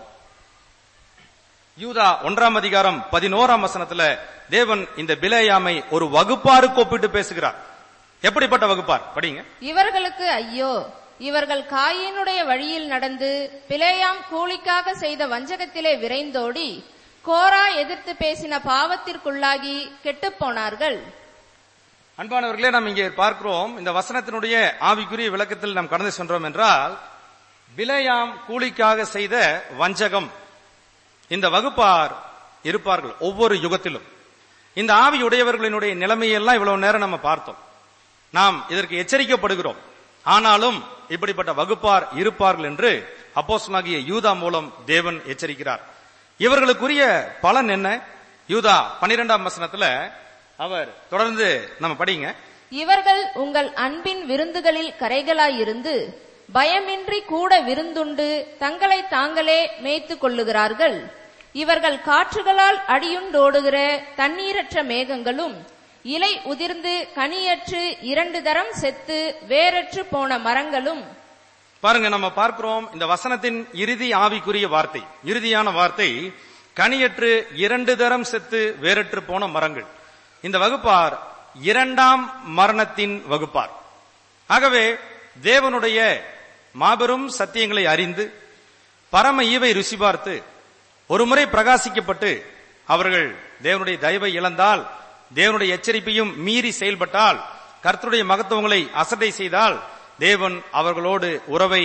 யூதா ஒன்றாம் அதிகாரம் பதினோராம் வசனத்துல தேவன் இந்த பிலேயாமை ஒரு வகுப்பாருக்கு ஒப்பிட்டு பேசுகிறார் எப்படிப்பட்ட வகுப்பார் படிங்க இவர்களுக்கு ஐயோ இவர்கள் காயினுடைய வழியில் நடந்து பிலேயாம் கூலிக்காக செய்த வஞ்சகத்திலே விரைந்தோடி கோரா எதிர்த்து பேசின பாவத்திற்குள்ளாகி கெட்டுப் போனார்கள் அன்பானவர்களே நாம் இங்கே பார்க்கிறோம் இந்த வசனத்தினுடைய ஆவிக்குரிய விளக்கத்தில் நாம் கடந்து சென்றோம் என்றால் பிலேயாம் கூலிக்காக செய்த வஞ்சகம் இந்த வகுப்பார் இருப்பார்கள் ஒவ்வொரு யுகத்திலும் இந்த ஆவி உடையவர்களினுடைய நிலைமையெல்லாம் இவ்வளவு நேரம் நம்ம பார்த்தோம் நாம் இதற்கு எச்சரிக்கப்படுகிறோம் ஆனாலும் இப்படிப்பட்ட வகுப்பார் இருப்பார்கள் என்று அப்போஸ்தலனாகிய யூதா மூலம் தேவன் எச்சரிக்கிறார் இவர்களுக்குரிய பலன் என்ன யூதா பன்னிரெண்டாம் வசனத்துல அவர் தொடர்ந்து நம்ம படிங்க இவர்கள் உங்கள் அன்பின் விருந்துகளில் கரைகளாயிருந்து பயமின்றி கூட விருந்துண்டு தங்களை தாங்களே மேய்த்துக் கொள்ளுகிறார்கள் இவர்கள் காற்றுகளால் அடியுண்டோடுகிற தண்ணீரற்ற மேகங்களும் இலை உதிர்ந்து கனியற்று இரண்டு தரம் செத்து வேரற்று போன மரங்களும் பாருங்க நம்ம பார்க்கிறோம் இந்த வசனத்தின் இறுதி ஆவிக்குரிய வார்த்தை இறுதியான வார்த்தை கனியற்று இரண்டு தரம் செத்து வேறற்று போன மரங்கள் இந்த வகுப்பார் இரண்டாம் மரணத்தின் வகுப்பார் ஆகவே தேவனுடைய மாபெரும் சத்தியங்களை அறிந்து பரம ஈவை ருசி பார்த்து ஒருமுறை பிரகாசிக்கப்பட்டு அவர்கள் தேவனுடைய தயவை இழந்தால் தேவனுடைய எச்சரிப்பையும் மீறி செயல்பட்டால் கர்த்தருடைய மகத்துவங்களை அசட்டை செய்தால் தேவன் அவர்களோடு உறவை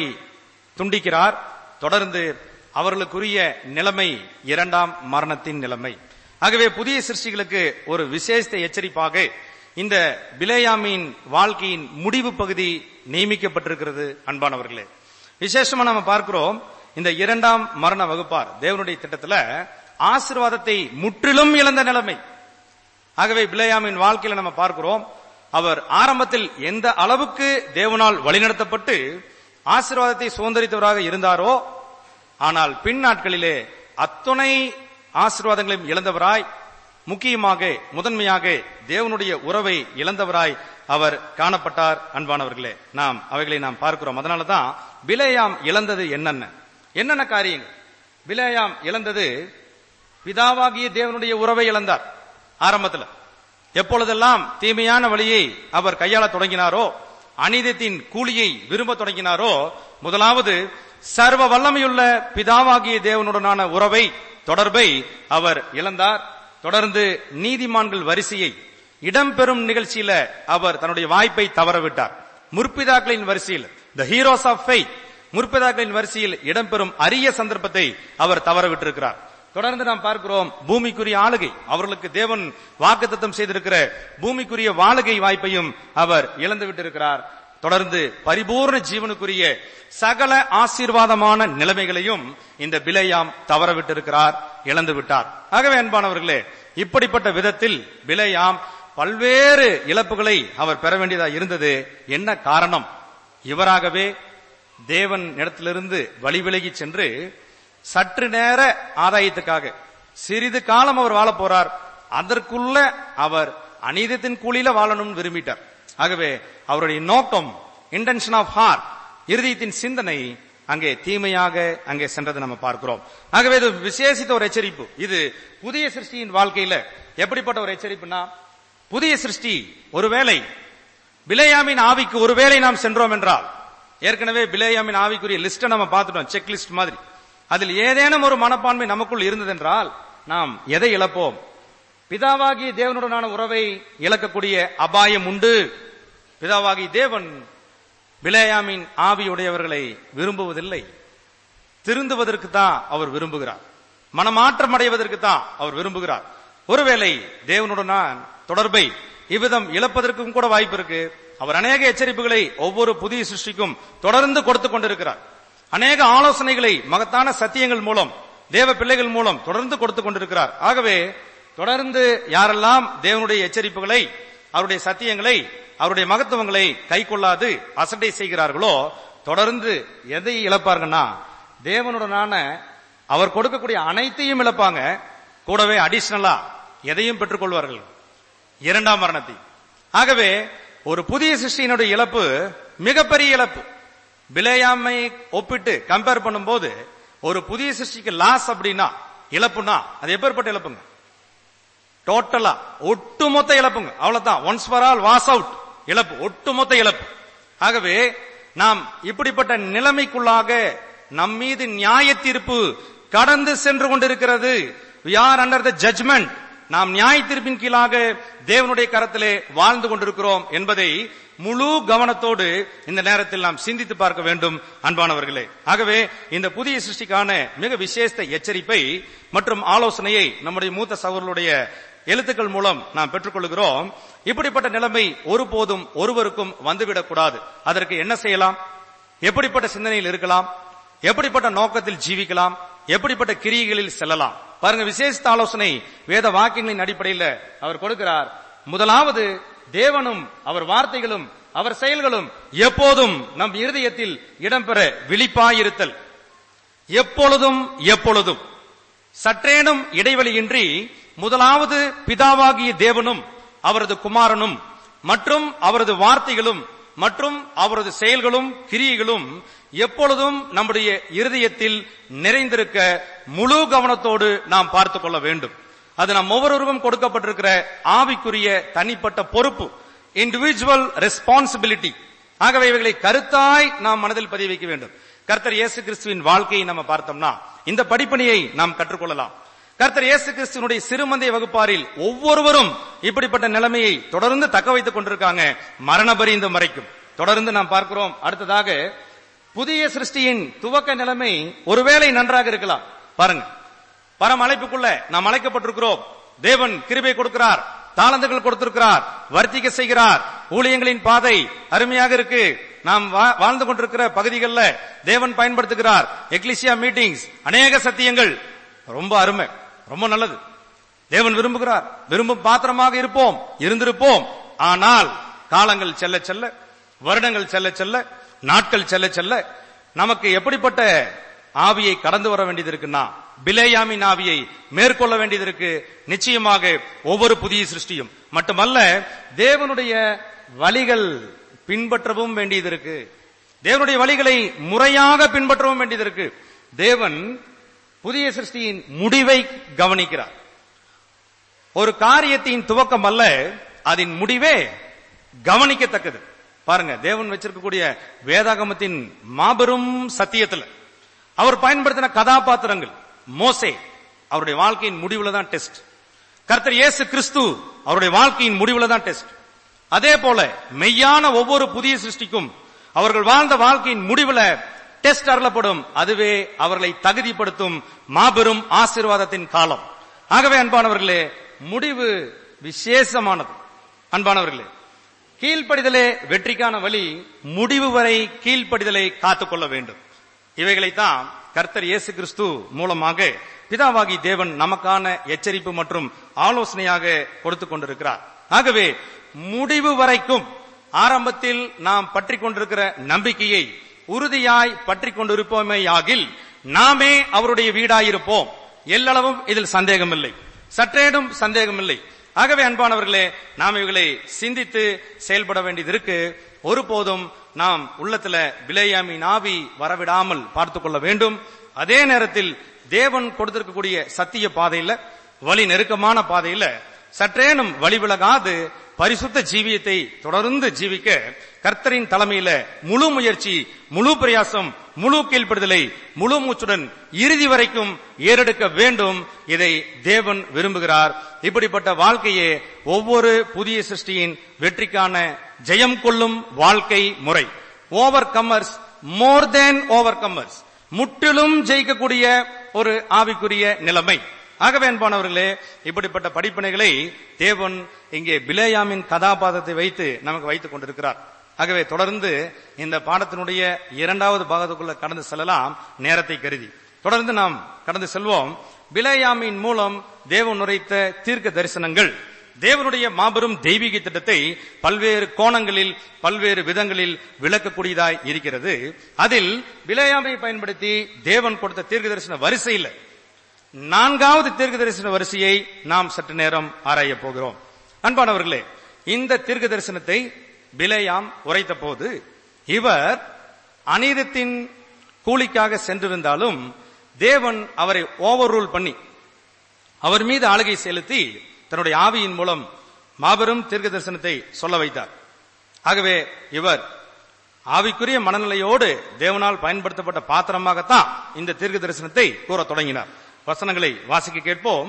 துண்டிக்கிறார் தொடர்ந்து அவர்களுக்குரிய நிலைமை இரண்டாம் மரணத்தின் நிலைமை ஆகவே புதிய சிருஷ்டிகளுக்கு ஒரு விசேஷ எச்சரிப்பாக இந்த பிலேயாமின் வாழ்க்கையின் முடிவு பகுதி நியமிக்கப்பட்டிருக்கிறது அன்பானவர்களே விசேஷமா நம்ம பார்க்கிறோம் இந்த இரண்டாம் மரண வகுப்பார் தேவனுடைய திட்டத்துல ஆசீர்வாதத்தை முற்றிலும் இழந்த நிலைமை ஆகவே பிலேயாமின் வாழ்க்கையில நம்ம பார்க்கிறோம் அவர் ஆரம்பத்தில் எந்த அளவுக்கு தேவனால் வழிநடத்தப்பட்டு ஆசீர்வாதத்தை சுதந்திரித்தவராக இருந்தாரோ ஆனால் பின் நாட்களிலே அத்துணை ஆசீர்வாதங்களையும் இழந்தவராய் முக்கியமாக முதன்மையாக தேவனுடைய உறவை இழந்தவராய் அவர் காணப்பட்டார் அன்பானவர்களே நாம் அவைகளை நாம் பார்க்கிறோம் அதனாலதான் பிலேயாம் இழந்தது என்னென்ன என்னென்ன காரியங்கள் பிலேயாம் இழந்தது பிதாவாகிய தேவனுடைய உறவை இழந்தார் ஆரம்பத்துல எப்பொழுதெல்லாம் தீமையான வழியை அவர் கையாள தொடங்கினாரோ அநீதத்தின் கூலியை விரும்ப தொடங்கினாரோ முதலாவது சர்வ வல்லமையுள்ள பிதாவாகிய தேவனுடனான உறவை தொடர்பை அவர் இழந்தார் தொடர்ந்து நீதிமான்கள் வரிசையை இடம்பெறும் நிகழ்ச்சியில அவர் தன்னுடைய வாய்ப்பை தவறவிட்டார் முற்பிதாக்களின் வரிசையில் த ஹீரோஸ் ஆஃப் ஃபெய்த் முற்பிதாக்களின் வரிசையில் இடம்பெறும் அரிய சந்தர்ப்பத்தை அவர் தவறவிட்டிருக்கிறார் தொடர்ந்து நாம் பார்க்கிறோம் பூமிக்குரிய ஆளுகை அவர்களுக்கு தேவன் வாக்குத்தத்தம் செய்திருக்கிற பூமிக்குரிய வாழுகை வாய்ப்பையும் அவர் இழந்து விட்டிருக்கிறார் தொடர்ந்து பரிபூர்ண ஜீவனுக்குரிய சகல ஆசீர்வாதமான நிலைமைகளையும் இந்த பிலையாம் தவறவிட்டிருக்கிறார் இழந்து விட்டார் ஆகவே அன்பானவர்களே இப்படிப்பட்ட விதத்தில் பிலையாம் பல்வேறு இழப்புகளை அவர் பெற வேண்டியதா இருந்தது என்ன காரணம் இவராகவே தேவன் இடத்திலிருந்து வழி விலகி சென்று சற்று நேர ஆதாயத்துக்காக சிறிது காலம் அவர் வாழ போறார் அதற்குள்ள அவர் அநீதத்தின் கூலியில வாழணும்னு விரும்பிட்டார் ஆகவே அவருடைய நோக்கம் இன்டென்ஷன் ஆஃப் ஹார்ட் இருதயத்தின் சிந்தனை அங்கே தீமையாக அங்கே சென்றதை நம்ம பார்க்கிறோம் ஆகவே இது விசேஷித்த ஒரு எச்சரிப்பு இது புதிய சிருஷ்டியின் வாழ்க்கையில எப்படிப்பட்ட ஒரு எச்சரிப்புனா புதிய சிருஷ்டி ஒருவேளை பிலேயாமின் ஆவிக்கு ஒருவேளை நாம் சென்றோம் என்றால் ஏற்கனவே பிலேயாமின் ஆவிக்குரிய லிஸ்ட நம்ம பார்த்துட்டோம் செக் லிஸ்ட் மாதிரி அதில் ஏதேனும் ஒரு மனப்பான்மை நமக்குள் இருந்ததென்றால் நாம் எதை இழப்போம் பிதாவாகிய தேவனுடனான உறவை இழக்கக்கூடிய அபாயம் உண்டு பிதாவாகிய தேவன் பிலேயாமின் ஆவியுடையவர்களை விரும்புவதில்லை திருந்துவதற்கு தான் அவர் விரும்புகிறார் மனமாற்றம் அடைவதற்கு தான் அவர் விரும்புகிறார் ஒருவேளை தேவனுடனான தொடர்பை இவ்விதம் இழப்பதற்கும் கூட வாய்ப்பு இருக்கு அவர் அநேக எச்சரிப்புகளை ஒவ்வொரு புதிய சிருஷ்டிக்கும் தொடர்ந்து கொடுத்து கொண்டிருக்கிறார் அநேக ஆலோசனைகளை மகத்தான சத்தியங்கள் மூலம் தேவ பிள்ளைகள் மூலம் தொடர்ந்து கொடுத்து கொண்டிருக்கிறார் ஆகவே தொடர்ந்து யாரெல்லாம் தேவனுடைய எச்சரிப்புகளை அவருடைய சத்தியங்களை அவருடைய மகத்துவங்களை கை கொள்ளாது அசட்டை செய்கிறார்களோ தொடர்ந்து எதை இழப்பார்கள்னா தேவனுடனான அவர் கொடுக்கக்கூடிய அனைத்தையும் இழப்பாங்க கூடவே அடிஷனலா எதையும் பெற்றுக்கொள்வார்கள் இரண்டாம் மரணத்தை ஆகவே ஒரு புதிய சிருஷ்டியினுடைய இழப்பு மிகப்பெரிய இழப்பு பிலேயாமை ஒப்பிட்டு கம்பேர் பண்ணும்போது ஒரு புதிய சிருஷ்டிக்கு லாஸ் அப்படின்னா இழப்புனா அது எப்பேற்பட்ட இழப்புங்க டோட்டலா ஒட்டுமொத்த இழப்புங்க அவ்வளவுதான் once for all was out இழப்பு ஒட்டுமொத்த இழப்பு ஆகவே நாம் இப்படிப்பட்ட நிலைமைக்குள்ளாக நம் மீது நியாய தீர்ப்பு கடந்து சென்று கொண்டிருக்கிறது we are under the judgment நாம் நியாய தீர்ப்பின் கீழாக தேவனுடைய கரத்திலே வாழ்ந்து கொண்டிருக்கிறோம் என்பதை முழு கவனத்தோடு இந்த நேரத்தில் நாம் சிந்தித்து பார்க்க வேண்டும் அன்பானவர்களே ஆகவே இந்த புதிய சிருஷ்டிக்கான மிக விசேஷ எச்சரிப்பை மற்றும் ஆலோசனையை நம்முடைய மூத்த சகோதரர்களுடைய எழுத்துக்கள் மூலம் நாம் பெற்றுக்கொள்கிறோம் இப்படிப்பட்ட நிலைமை ஒருபோதும் ஒருவருக்கும் வந்துவிடக்கூடாது அதற்கு என்ன செய்யலாம் எப்படிப்பட்ட சிந்தனையில் இருக்கலாம் எப்படிப்பட்ட நோக்கத்தில் ஜீவிக்கலாம் எப்படிப்பட்ட கிரியைகளில் செல்லலாம் பாருங்க விசேஷ ஆலோசனை வேத வாக்கியங்களின் அடிப்படையில் அவர் கொடுக்கிறார் முதலாவது தேவனும் அவர் வார்த்தைகளும் அவர் செயல்களும் எப்போதும் நம் இருதயத்தில் இடம்பெற விழிப்பாயிருத்தல் எப்பொழுதும் எப்பொழுதும் சற்றேனும் இடைவெளியின்றி முதலாவது பிதாவாகிய தேவனும் அவரது குமாரனும் மற்றும் அவரது வார்த்தைகளும் மற்றும் அவரது செயல்களும் கிரியைகளும் எப்பொழுதும் நம்முடைய இருதயத்தில் நிறைந்திருக்க முழு கவனத்தோடு நாம் பார்த்துக் கொள்ள வேண்டும் அது நம் ஒவ்வொருவருக்கும் கொடுக்கப்பட்டிருக்கிற ஆவிக்குரிய தனிப்பட்ட பொறுப்பு இண்டிவிஜுவல் ரெஸ்பான்சிபிலிட்டி ஆகவே இவைகளை கருத்தாய் நாம் மனதில் பதிய வைக்க வேண்டும் கர்த்தர் இயேசு கிறிஸ்துவின் வாழ்க்கையை நம்ம பார்த்தோம்னா இந்த படிப்பணியை நாம் கற்றுக்கொள்ளலாம் கர்த்தர் இயேசு கிறிஸ்துவனுடைய சிறுமந்தைய வகுப்பாரில் ஒவ்வொருவரும் இப்படிப்பட்ட நிலைமையை தொடர்ந்து தக்க வைத்துக் கொண்டிருக்காங்க மரண பரிந்தும் வரைக்கும் தொடர்ந்து நாம் பார்க்கிறோம் அடுத்ததாக புதிய சிருஷ்டியின் துவக்க நிலைமை ஒருவேளை நன்றாக இருக்கலாம் பாருங்க பரம் அழைப்புக்குள்ள நாம் அழைக்கப்பட்டிருக்கிறோம் தேவன் கிருபை கொடுக்கிறார் தாளந்துகள் கொடுத்திருக்கிறார் வர்த்திக்க செய்கிறார் ஊழியங்களின் பாதை அருமையாக இருக்கு நாம் வா- வாழ்ந்து கொண்டிருக்கிற பகுதிகளில் தேவன் பயன்படுத்துகிறார் எக்லிசியா மீட்டிங்ஸ் அநேக சத்தியங்கள் ரொம்ப அருமை ரொம்ப நல்லது தேவன் விரும்புகிறார் விரும்பும் பாத்திரமாக இருப்போம் இருந்திருப்போம் ஆனால் காலங்கள் செல்ல செல்ல வருடங்கள் செல்ல செல்ல நாட்கள் செல்ல செல்ல நமக்கு எப்படிப்பட்ட ஆவியை கடந்து வர வேண்டியது இருக்குன்னா பிலேயாமின் ஆவியை மேற்கொள்ள வேண்டியது இருக்கு நிச்சயமாக ஒவ்வொரு புதிய சிருஷ்டியும் மட்டுமல்ல தேவனுடைய வழிகள் பின்பற்றவும் வேண்டியது இருக்கு தேவனுடைய வழிகளை முறையாக பின்பற்றவும் வேண்டியது இருக்கு தேவன் புதிய சிருஷ்டியின் முடிவை கவனிக்கிறார் ஒரு காரியத்தின் துவக்கம் அல்ல அதன் முடிவே கவனிக்கத்தக்கது பாருங்க தேவன் வச்சிருக்கக்கூடிய வேதாகமத்தின் மாபெரும் சத்தியத்துல அவர் பயன்படுத்தின கதாபாத்திரங்கள் மோசே அவருடைய வாழ்க்கையின் முடிவுல தான் டெஸ்ட் கர்த்தர் இயேசு கிறிஸ்து அவருடைய வாழ்க்கையின் முடிவுல தான் டெஸ்ட் அதே போல மெய்யான ஒவ்வொரு புதிய சிருஷ்டிக்கும் அவர்கள் வாழ்ந்த வாழ்க்கையின் முடிவுல டெஸ்ட் அருளப்படும் அதுவே அவர்களை தகுதிப்படுத்தும் மாபெரும் ஆசீர்வாதத்தின் காலம் ஆகவே அன்பானவர்களே முடிவு விசேஷமானது அன்பானவர்களே கீழ்ப்படிதலே வெற்றிக்கான வழி முடிவு வரை கீழ்ப்படிதலை காத்துக்கொள்ள வேண்டும் இவைகளைத்தான் கர்த்தர் இயேசு கிறிஸ்து மூலமாக பிதாவாகி தேவன் நமக்கான எச்சரிப்பு மற்றும் ஆலோசனையாக கொடுத்து கொண்டிருக்கிறார் ஆகவே முடிவு வரைக்கும் ஆரம்பத்தில் நாம் பற்றி கொண்டிருக்கிற நம்பிக்கையை உறுதியாய் பற்றி கொண்டிருப்போமேயாகில் நாமே அவருடைய வீடாயிருப்போம் எல்லளவும் இதில் சந்தேகமில்லை சற்றேனும் சந்தேகமில்லை ஆகவே அன்பானவர்களே நாம் இவைகளை சிந்தித்து செயல்பட வேண்டியது இருக்கு ஒருபோதும் நாம் உள்ளத்துல விலையாமின் ஆவி வரவிடாமல் பார்த்துக் கொள்ள வேண்டும் அதே நேரத்தில் தேவன் கொடுத்திருக்கக்கூடிய சத்திய பாதையில வழி நெருக்கமான பாதையில சற்றேனும் வழி விலகாது பரிசுத்த ஜீவியத்தை தொடர்ந்து ஜீவிக்க கர்த்தரின் தலைமையில முழு முயற்சி முழு பிரயாசம் முழு கீழ்ப்படுதலை முழு மூச்சுடன் இறுதி வரைக்கும் ஏறெடுக்க வேண்டும் இதை தேவன் விரும்புகிறார் இப்படிப்பட்ட வாழ்க்கையே ஒவ்வொரு புதிய சிருஷ்டியின் வெற்றிக்கான ஜெயம் கொள்ளும் வாழ்க்கை முறை overcomers more than overcomers முற்றிலும் ஜெயிக்கக்கூடிய ஒரு ஆவிக்குரிய நிலைமை ஆகவே அன்பானவர்களே இப்படிப்பட்ட படிப்பினைகளை தேவன் இங்கே பிலேயாமின் கதாபாத்திரத்தை வைத்து நமக்கு வைத்துக் கொண்டிருக்கிறார் ஆகவே தொடர்ந்து இந்த பாடத்தினுடைய இரண்டாவது பாகத்துக்குள்ள கடந்து செல்லலாம் நேரத்தை கருதி தொடர்ந்து நாம் கடந்து செல்வோம் பிலேயாமின் மூலம் தேவன் உரைத்த தீர்க்க தரிசனங்கள் தேவனுடைய மாபெரும் தெய்வீக திட்டத்தை பல்வேறு கோணங்களில் பல்வேறு விதங்களில் விளக்கக்கூடியதாய் இருக்கிறது அதில் பிலேயாமை பயன்படுத்தி தேவன் கொடுத்த தீர்க்க தரிசன வரிசையில் நான்காவது தீர்க்க தரிசன வரிசையை நாம் சற்று நேரம் ஆராய போகிறோம் அன்பானவர்களே இந்த தீர்க்க தரிசனத்தை பிலேயாம் உரைத்த போது இவர் அநீதத்தின் கூலிக்காக சென்றிருந்தாலும் தேவன் அவரை ஓவர் ரூல் பண்ணி அவர் மீது ஆளுகை செலுத்தி தன்னுடைய ஆவியின் மூலம் மாபெரும் தீர்க்க தரிசனத்தை சொல்ல வைத்தார் ஆகவே இவர் ஆவிக்குரிய மனநிலையோடு தேவனால் பயன்படுத்தப்பட்ட பாத்திரமாகத்தான் இந்த தீர்க்க தரிசனத்தை கூற தொடங்கினார் வசனங்களை வாசிக்க கேட்போம்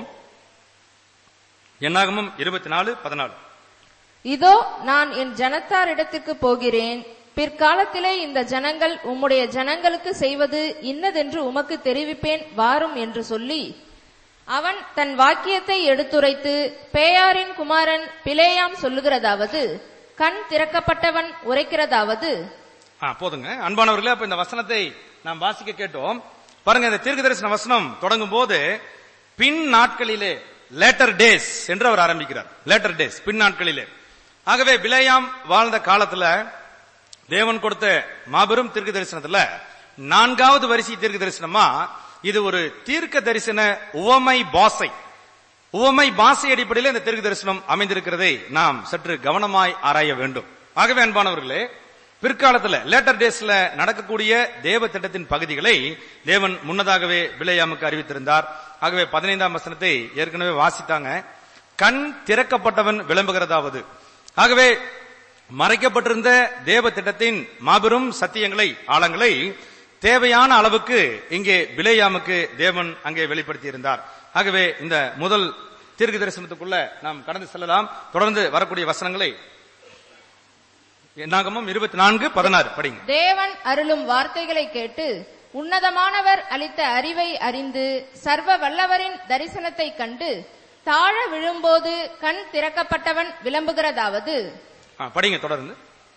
என்னாகமும் இருபத்தி நாலு பதினாலு இதோ நான் என் ஜனத்தாரிடத்திற்கு போகிறேன் பிற்காலத்திலே இந்த ஜனங்கள் உம்முடைய ஜனங்களுக்கு செய்வது இன்னதென்று உமக்கு தெரிவிப்பேன் வாரும் என்று சொல்லி அவன் தன் வாக்கியத்தை எடுத்துரைத்து பேயாரின் குமாரன் பிலேயாம் சொல்லுகிறதாவது கண் திறக்கப்பட்டவன் உரைக்கிறதாவது ஆ, போதுங்க அன்பானவர்களே அப்ப இந்த வசனத்தை நாம் வாசிக்க கேட்டோம் பாருங்க இந்த தீர்க்க தரிசன வசனம் தொடங்கும் போது பின் நாட்களிலே லேட்டர் டேஸ் என்று அவர் ஆரம்பிக்கிறார் லேட்டர் டேஸ் பின் நாட்களிலே ஆகவே பிலேயாம் வாழ்ந்த காலத்துல தேவன் கொடுத்த மாபெரும் தீர்க்க தரிசனத்துல நான்காவது வரிசை தீர்க்க தரிசனமா இது ஒரு தீர்க்க தரிசன உவமை பாசை உவமை பாசை அடிப்படையில் இந்த தீர்க்க தரிசனம் அமைந்திருக்கிறதை நாம் சற்று கவனமாய் ஆராய வேண்டும் ஆகவே அன்பானவர்களே பிற்காலத்துல லேட்டர் டேஸ்ல நடக்கக்கூடிய தேவ திட்டத்தின் பகுதிகளை தேவன் முன்னதாகவே பிழையாமுக்கு அறிவித்திருந்தார் ஆகவே பதினைந்தாம் வசனத்தை ஏற்கனவே வாசித்தாங்க கண் திறக்கப்பட்டவன் விளம்புகிறதாவது ஆகவே மறைக்கப்பட்டிருந்த தேவ திட்டத்தின் மாபெரும் சத்தியங்களை ஆழங்களை தேவையான அளவுக்கு இங்கே பிலேயாமுக்கு தேவன் அங்கே வெளிப்படுத்தி இருந்தார் ஆகவே இந்த முதல் தீர்க்க தரிசனத்துக்குள்ள நாம் கடந்து செல்லலாம் தொடர்ந்து வரக்கூடிய வசனங்களை என்னாகமும் இருபத்தி நான்கு பதினாறு படிங்க தேவன் அருளும் வார்த்தைகளை கேட்டு உன்னதமானவர் அளித்த அறிவை அறிந்து சர்வ வல்லவரின் தரிசனத்தை கண்டு தாழ விழும்போது கண் திறக்கப்பட்டவன் விளம்புகிறதாவது ஆ, படிங்க தொடர்ந்து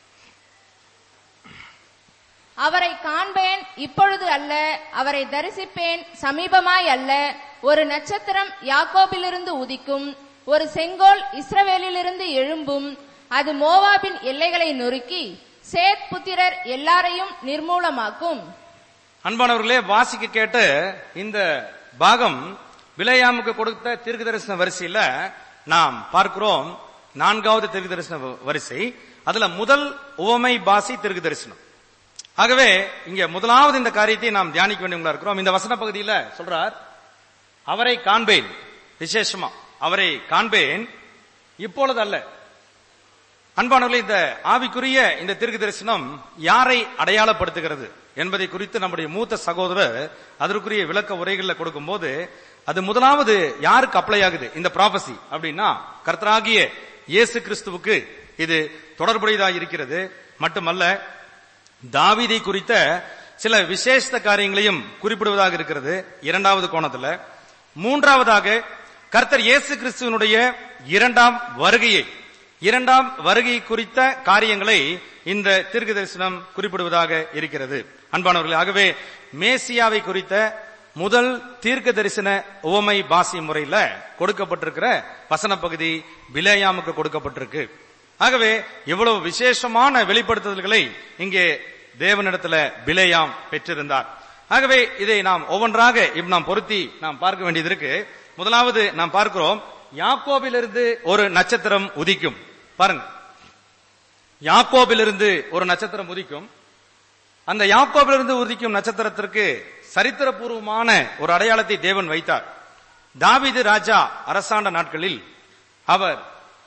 அவரை காண்பேன் இப்பொழுது அல்ல அவரை தரிசிப்பேன் சமீபமாய் அல்ல ஒரு நட்சத்திரம் யாக்கோபிலிருந்து உதிக்கும் ஒரு செங்கோல் இஸ்ரவேலிலிருந்து எழும்பும் அது மோவாபின் எல்லைகளை நொறுக்கி சேத் புத்திரர் எல்லாரையும் நிர்மூலமாக்கும் அன்பானவர்களே வாசிக்க கேட்ட இந்த பாகம் விலையாமுக்கு கொடுத்த தீர்க்க தரிசன வரிசையில நாம் பார்க்கிறோம் நான்காவது தீர்க்க தரிசன வ- வரிசை அதுல முதல் உவமை பாசி தீர்க்க தரிசனம் ஆகவே இங்க முதலாவது இந்த காரியத்தை நாம் தியானிக்க வேண்டியவங்களா இருக்கிறோம் இந்த வசன பகுதியில சொல்றார் அவரை காண்பேன் விசேஷமா அவரை காண்பேன் இப்பொழுது அல்ல அன்பானவர்களே இந்த ஆவிக்குரிய இந்த தீர்க்க தரிசனம் யாரை அடையாளப்படுத்துகிறது என்பதை குறித்து நம்முடைய மூத்த சகோதரர் அதற்குரிய விளக்க உரைகளில் கொடுக்கும்போது அது முதலாவது யாருக்கு அப்ளை ஆகுது இந்த ப்ராபசி அப்படின்னா கர்த்தராகிய இயேசு கிறிஸ்துவுக்கு இது தொடர்புடையதாக இருக்கிறது மட்டுமல்ல தாவீதை குறித்த சில விசேஷ காரியங்களையும் குறிப்பிடுவதாக இருக்கிறது இரண்டாவது கோணத்துல மூன்றாவதாக கர்த்தர் இயேசு கிறிஸ்துவனுடைய இரண்டாம் வருகையை இரண்டாம் வருகை குறித்த காரியங்களை இந்த தீர்க்க தரிசனம் குறிப்பிடுவதாக இருக்கிறது அன்பானவர்களே ஆகவே மேசியாவை குறித்த முதல் தீர்க்க தரிசன உவமை பாசி முறையில கொடுக்கப்பட்டிருக்கிற வசன பகுதி பிலேயாமுக்கு கொடுக்கப்பட்டிருக்கு ஆகவே இவ்வளவு விசேஷமான வெளிப்படுத்துதல்களை இங்கே தேவனிடத்துல பிலேயாம் பெற்றிருந்தார் ஆகவே இதை நாம் ஒவ்வொன்றாக இப்ப நாம் பொருத்தி நாம் பார்க்க வேண்டியது இருக்கு முதலாவது நாம் பார்க்கிறோம் யாக்கோபிலிருந்து ஒரு நட்சத்திரம் உதிக்கும் பாருங்க யாக்கோபிலிருந்து ஒரு நட்சத்திரம் உதிக்கும் அந்த யாக்கோபிலிருந்து உதிக்கும் நட்சத்திரத்திற்கு சரித்திரபூர்வமான ஒரு அடையாளத்தை தேவன் வைத்தார் தாவீது ராஜா அரசாண்ட நாட்களில் அவர்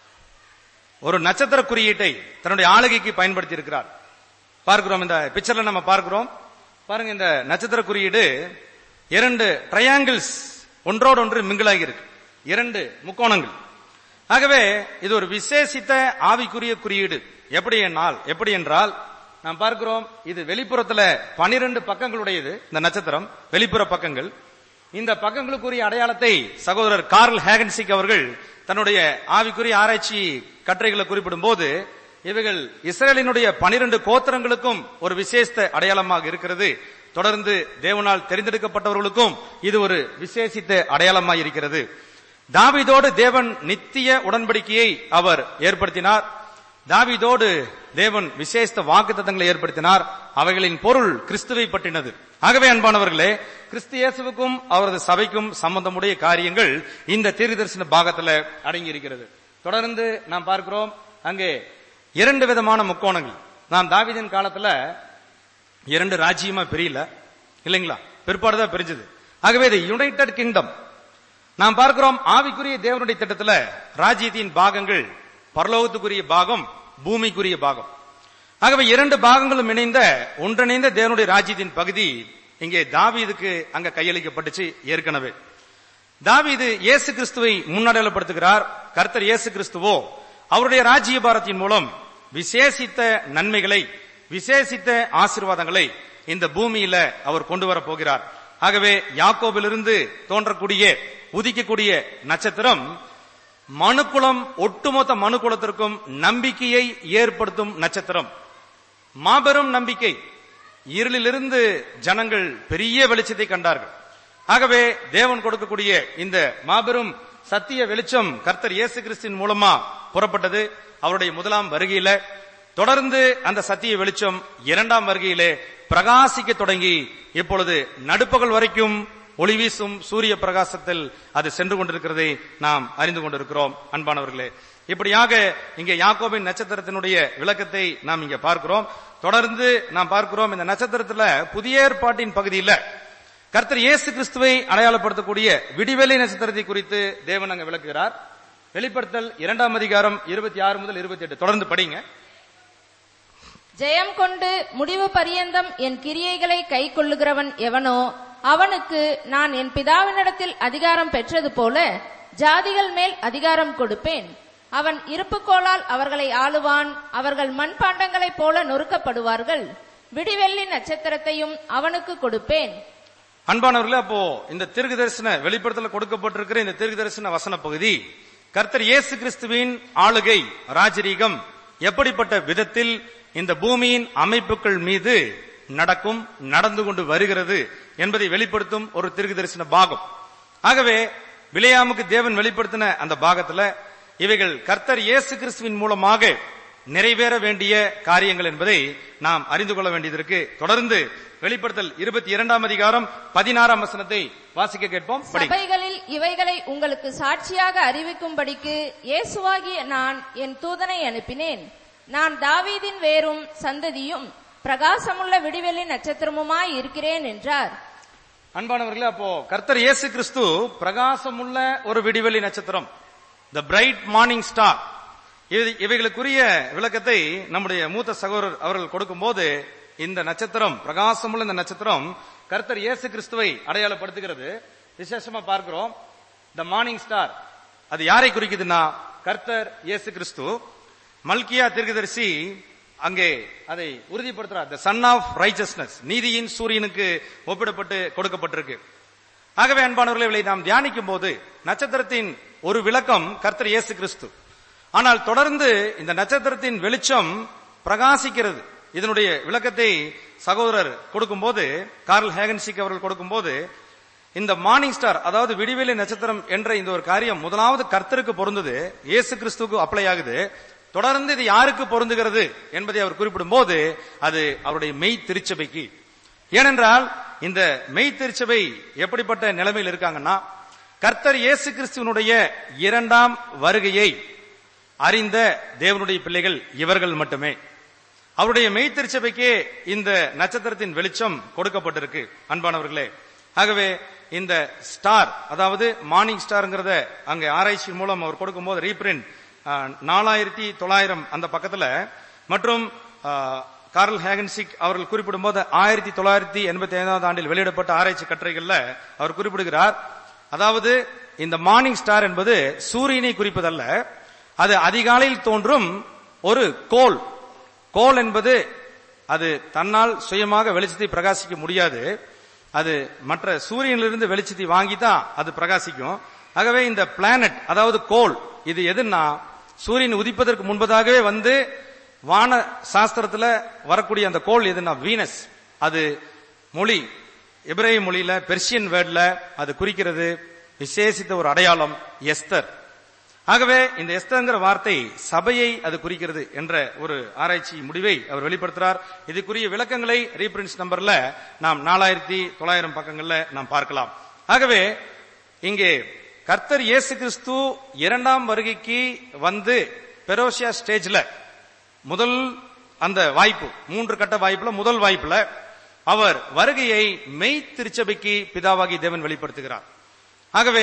ஒரு நட்சத்திர குறியீட்டை தன்னுடைய ஆளுகைக்கு பயன்படுத்தி இருக்கிறார் பார்க்கிறோம் இந்த பிக்சர்ல நம்ம பார்க்கிறோம் பாருங்க இந்த நட்சத்திர குறியீடு இரண்டு ட்ரையாங்கிள்ஸ் ஒன்றோடு ஒன்று மிங்கிளாகி இருக்கு இரண்டு முக்கோணங்கள் ஆகவே இது ஒரு விசேஷித்த ஆவிக்குரிய குறியீடு எப்படி என்னால் எப்படி என்றால் நாம் பார்க்கிறோம் இது வெளிப்புறத்துல பனிரெண்டு பக்கங்களுடையது இந்த நட்சத்திரம் வெளிப்புற பக்கங்கள் இந்த பக்கங்களுக்குரிய அடையாளத்தை சகோதரர் கார்ல் ஹேகன்சிக் அவர்கள் தன்னுடைய ஆவிக்குரிய ஆராய்ச்சி கட்டுரைகளை குறிப்பிடும் போது இவைகள் இஸ்ரேலினுடைய பனிரெண்டு கோத்திரங்களுக்கும் ஒரு விசேஷ அடையாளமாக இருக்கிறது தொடர்ந்து தேவனால் தெரிந்தெடுக்கப்பட்டவர்களுக்கும் இது ஒரு விசேஷித்த அடையாளமாக இருக்கிறது தாவீதோடு தேவன் நித்திய உடன்படிக்கையை அவர் ஏற்படுத்தினார் தாவீதோடு தேவன் விசேஷ வாக்குத்தத்தங்களை ஏற்படுத்தினார் அவைகளின் பொருள் கிறிஸ்துவை பற்றினது ஆகவே அன்பானவர்களே கிறிஸ்து இயேசுவுக்கும் அவரது சபைக்கும் சம்பந்தமுடைய காரியங்கள் இந்த தீர்க்கதரிசன பாகத்துல அடங்கி இருக்கிறது தொடர்ந்து நாம் பார்க்கிறோம் அங்கே இரண்டு விதமான முக்கோணங்கள் நாம் தாவீதின் காலத்துல இரண்டு ராஜ்யமா பிரியல இல்லைங்களா பிற்பாடுதான் பிரிஞ்சது ஆகவே இது யுனைடெட் கிங்டம் நாம் பார்க்கிறோம் ஆவிக்குரிய தேவனுடைய திட்டத்துல ராஜ்யத்தின் பாகங்கள் பரலோகத்துக்குரிய பாகம் பூமிக்குரிய பாகம் ஆகவே இரண்டு பாகங்களும் இணைந்த ஒன்றிணைந்த தேவனுடைய ராஜ்யத்தின் பகுதி இங்கே தாவீதுக்கு அங்க கையளிக்கப்பட்டுச்சு ஏற்கனவே தாவீது இயேசு கிறிஸ்துவை முன்னடையாளப்படுத்துகிறார் கர்த்தர் இயேசு கிறிஸ்துவோ அவருடைய ராஜ்ய பாரத்தின் மூலம் விசேஷித்த நன்மைகளை விசேஷித்த ஆசீர்வாதங்களை இந்த பூமியில அவர் கொண்டு வர போகிறார் ஆகவே யாக்கோபிலிருந்து தோன்றக்கூடிய உதிக்கக்கூடிய நட்சத்திரம் மனுக்குலம் ஒட்டுமொத்த மனுக்குலத்திற்கும் நம்பிக்கையை ஏற்படுத்தும் நட்சத்திரம் மாபெரும் நம்பிக்கை இருளிலிருந்து ஜனங்கள் பெரிய வெளிச்சத்தை கண்டார்கள் ஆகவே தேவன் கொடுக்கக்கூடிய இந்த மாபெரும் சத்திய வெளிச்சம் கர்த்தர் இயேசு கிறிஸ்தின் மூலமா புறப்பட்டது அவருடைய முதலாம் வருகையில தொடர்ந்து அந்த சத்திய வெளிச்சம் இரண்டாம் வருகையிலே பிரகாசிக்க தொடங்கி இப்பொழுது நடுப்பகல் வரைக்கும் ஒளி வீசும் சூரிய பிரகாசத்தில் அது சென்று கொண்டிருக்கிறதை நாம் அறிந்து கொண்டிருக்கிறோம் அன்பானவர்களே இப்படியாக இங்கே யாக்கோபின் நட்சத்திரத்தினுடைய விளக்கத்தை நாம் இங்க பார்க்கிறோம் தொடர்ந்து நாம் பார்க்கிறோம் இந்த நட்சத்திரத்துல புதிய ஏற்பாட்டின் பகுதியில் கர்த்தர் இயேசு கிறிஸ்துவை அடையாளப்படுத்தக்கூடிய விடிவெளி நட்சத்திரத்தை குறித்து தேவன் அங்க விளக்குகிறார் வெளிப்படுத்தல் இரண்டாம் அதிகாரம் இருபத்தி ஆறு முதல் இருபத்தி எட்டு தொடர்ந்து படிங்க ஜெயம் கொண்டு முடிவு பரியந்தம் என் கிரியைகளை கை கொள்ளுகிறவன் எவனோ அவனுக்கு நான் என் பிதாவினிடத்தில் அதிகாரம் பெற்றது போல ஜாதிகள் மேல் அதிகாரம் கொடுப்பேன் அவன் இருப்புக்கோளால் அவர்களை ஆளுவான் அவர்கள் மண்பாண்டங்களைப் போல நொறுக்கப்படுவார்கள் விடிவெள்ளி நட்சத்திரத்தையும் அவனுக்கு கொடுப்பேன் அன்பானவர்களே அப்போ இந்த தீர்க்க தரிசன வெளிப்படுத்தல கொடுக்கப்பட்டிருக்கிற இந்த தீர்க்க தரிசன வசன பகுதி கர்த்தர் இயேசு கிறிஸ்துவின் ஆளுகை ராஜரீகம் எப்படிப்பட்ட விதத்தில் இந்த பூமியின் அமைப்புகள் மீது நடக்கும் நடந்து கொண்டு வருகிறது என்பதை வெளிப்படுத்தும் ஒரு தீர்க்க தரிசன பாகம் ஆகவே விலையாமுக்கு தேவன் வெளிப்படுத்தின அந்த பாகத்துல இவைகள் கர்த்தர் இயேசு கிறிஸ்துவின் மூலமாக நிறைவேற வேண்டிய காரியங்கள் என்பதை நாம் அறிந்து கொள்ள வேண்டியது இருக்கு தொடர்ந்து வெளிப்படுத்தல் இருபத்தி இரண்டாம் அதிகாரம் பதினாறாம் வசனத்தை வாசிக்க கேட்போம் படி சபைகளில் இவைகளை உங்களுக்கு சாட்சியாக அறிவிக்கும்படிக்கு இயேசுவாகிய நான் என் தூதனை அனுப்பினேன் நான் தாவீதின் வேரும் சந்ததியும் பிரகாசமுள்ள விடிவெளி நட்சத்திரமுமாய் இருக்கிறேன் என்றார் அன்பானவர்களே அப்போ கர்த்தர் இயேசு கிறிஸ்து பிரகாசமுள்ள ஒரு விடிவெளி நட்சத்திரம் த பிரைட் மார்னிங் ஸ்டார் இவைகளுக்குரிய விளக்கத்தை நம்முடைய மூத்த சகோதரர் அவர்கள் கொடுக்கும்போது இந்த நட்சத்திரம் பிரகாசமுள்ள இந்த நட்சத்திரம் கர்த்தர் இயேசு கிறிஸ்துவை அடையாளப்படுத்துகிறது விசேஷமா பார்க்கிறோம் த மார்னிங் ஸ்டார் அது யாரை குறிக்குதுன்னா கர்த்தர் இயேசு கிறிஸ்து மல்கியா தீர்க்கதரிசி அங்கே அதை உறுதிப்படுத்துறார் த சன் ஆஃப் ரைச்சஸ்னஸ் நீதியின் சூரியனுக்கு ஒப்பிடப்பட்டு கொடுக்கப்பட்டிருக்கு ஆகவே அன்பானவர்களை இவளை நாம் தியானிக்கும் போது நட்சத்திரத்தின் ஒரு விளக்கம் கர்த்தர் இயேசு கிறிஸ்து ஆனால் தொடர்ந்து இந்த நட்சத்திரத்தின் வெளிச்சம் பிரகாசிக்கிறது இதனுடைய விளக்கத்தை சகோதரர் கொடுக்கும்போது கார்ல் ஹேகன்சிக் அவர்கள் கொடுக்கும்போது இந்த மார்னிங் ஸ்டார் அதாவது விடிவெளி நட்சத்திரம் என்ற இந்த ஒரு காரியம் முதலாவது கர்த்தருக்கு பொருந்தது இயேசு கிறிஸ்துவுக்கு அப்ளை ஆகுது தொடர்ந்து இது யாருக்கு பொருந்துகிறது என்பதை அவர் குறிப்பிடும் போது அது அவருடைய மெய் திருச்சபைக்கு ஏனென்றால் இந்த மெய் திருச்சபை எப்படிப்பட்ட நிலைமையில் இருக்காங்கன்னா கர்த்தர் இயேசு கிறிஸ்துவனுடைய இரண்டாம் வருகையை அறிந்த தேவனுடைய பிள்ளைகள் இவர்கள் மட்டுமே அவருடைய மெய் திருச்சபைக்கே இந்த நட்சத்திரத்தின் வெளிச்சம் கொடுக்கப்பட்டிருக்கு அன்பானவர்களே ஆகவே இந்த ஸ்டார் அதாவது மார்னிங் ஸ்டார்ங்கிறத அங்க ஆராய்ச்சி மூலம் அவர் கொடுக்கும்போது ரீபிரிண்ட் நாலாயிரத்தி தொள்ளாயிரம் அந்த பக்கத்துல மற்றும் ஆ, கார்ல் ஹேகன்சிக் அவர்கள் குறிப்பிடும் போது ஆயிரத்தி தொள்ளாயிரத்தி எண்பத்தி ஐந்தாவது ஆண்டில் வெளியிடப்பட்ட ஆராய்ச்சி கட்டுரைகள்ல அவர் குறிப்பிடுகிறார் அதாவது இந்த மார்னிங் ஸ்டார் என்பது சூரியனை குறிப்பதல்ல அது அதிகாலையில் தோன்றும் ஒரு கோல் கோல் என்பது அது தன்னால் சுயமாக வெளிச்சத்தை பிரகாசிக்க முடியாது அது மற்ற சூரியனிலிருந்து வெளிச்சத்தை வாங்கி தான் அது பிரகாசிக்கும் ஆகவே இந்த பிளானட் அதாவது கோல் இது எதுன்னா சூரியன் உதிப்பதற்கு முன்பதாகவே வந்து வான சாஸ்திரத்துல வரக்கூடிய அந்த கோல் எதுன்னா வீனஸ் அது மொழி எபிரேய மொழியில பெர்சியன் வேர்ட்ல அது குறிக்கிறது விசேஷித்த ஒரு அடையாளம் எஸ்தர் ஆகவே இந்த எஸ்தங்கிற வார்த்தை சபையை அது குறிக்கிறது என்ற ஒரு ஆராய்ச்சி முடிவை அவர் வெளிப்படுத்துறார் இதுக்குரிய விளக்கங்களை ரீபிரின்ஸ் நம்பர்ல நாம் நாலாயிரத்தி தொள்ளாயிரம் பக்கங்கள்ல நாம் பார்க்கலாம் ஆகவே இங்கே கர்த்தர் இயேசு கிறிஸ்து இரண்டாம் வருகைக்கு வந்து பெரோசியா ஸ்டேஜ்ல முதல் அந்த வாய்ப்பு மூன்று கட்ட வாய்ப்புல முதல் வாய்ப்புல அவர் வருகையை மெய் திருச்சபைக்கு பிதாவாகி தேவன் வெளிப்படுத்துகிறார் ஆகவே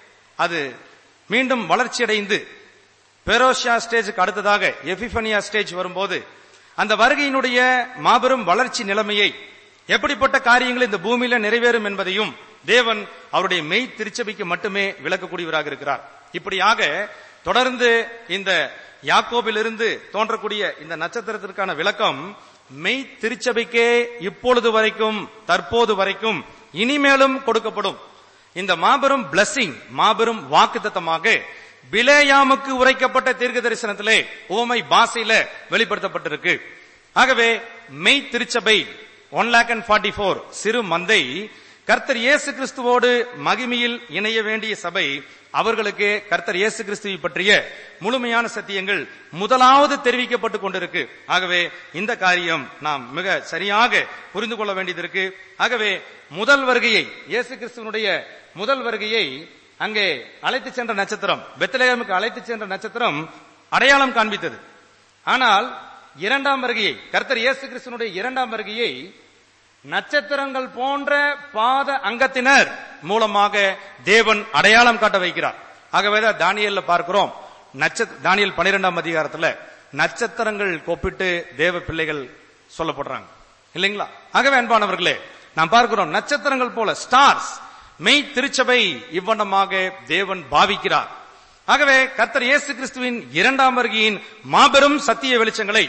அது மீண்டும் வளர்ச்சியடைந்து பெரோஷியா ஸ்டேஜுக்கு அடுத்ததாக எபிஃபனியா ஸ்டேஜ் வரும்போது அந்த வருகையினுடைய மாபெரும் வளர்ச்சி நிலைமையை எப்படிப்பட்ட காரியங்கள் இந்த பூமியில நிறைவேறும் என்பதையும் தேவன் அவருடைய மெய் திருச்சபைக்கு மட்டுமே விளக்கக்கூடியவராக இருக்கிறார் இப்படியாக தொடர்ந்து இந்த யாக்கோபிலிருந்து தோன்றக்கூடிய இந்த நட்சத்திரத்திற்கான விளக்கம் மெய் திருச்சபைக்கே இப்பொழுது வரைக்கும் தற்போது வரைக்கும் இனிமேலும் கொடுக்கப்படும் இந்த மாபெரும் பிளஸிங் மாபெரும் வாக்குத்தத்தமாக பிலேயாமுக்கு உரைக்கப்பட்ட தீர்க்க தரிசனத்திலே ஓமை பாசையில வெளிப்படுத்தப்பட்டிருக்கு ஆகவே மெய் திருச்சபை one lakh and forty four சிறு மந்தை கர்த்தர் இயேசு கிறிஸ்துவோடு மகிமையில் இணைய வேண்டிய சபை அவர்களுக்கு கர்த்தர் இயேசு கிறிஸ்துவை பற்றிய முழுமையான சத்தியங்கள் முதலாவது தெரிவிக்கப்பட்டுக் கொண்டிருக்கு ஆகவே இந்த காரியம் நாம் மிக சரியாக புரிந்து கொள்ள வேண்டியது இருக்கு ஆகவே முதல் வருகையை இயேசு கிறிஸ்துவனுடைய முதல் வருகையை அங்கே அழைத்து சென்ற நட்சத்திரம் பெத்லகேமுக்கு அழைத்து சென்ற நட்சத்திரம் அடையாளம் காண்பித்தது ஆனால் இரண்டாம் வருகையை கர்த்தர் இயேசு கிறிஸ்துவனுடைய இரண்டாம் வருகையை நட்சத்திரங்கள் போன்ற பாத அங்கத்தினர் மூலமாக தேவன் அடையாளம் காட்ட வைக்கிறார் ஆகவேதான் தானியல்ல பார்க்கிறோம் நட்சத்திர தானியல் பனிரெண்டாம் அதிகாரத்துல நட்சத்திரங்கள் கொப்பிட்டு தேவ பிள்ளைகள் சொல்லப்படுறாங்க இல்லைங்களா ஆகவே அன்பானவர்களே நாம் பார்க்கிறோம் நட்சத்திரங்கள் போல ஸ்டார்ஸ் மெய் திருச்சபை இவ்வண்ணமாக தேவன் பாவிக்கிறார் ஆகவே கர்த்தர் இயேசு கிறிஸ்துவின் இரண்டாம் வருகையின் மாபெரும் சத்திய வெளிச்சங்களை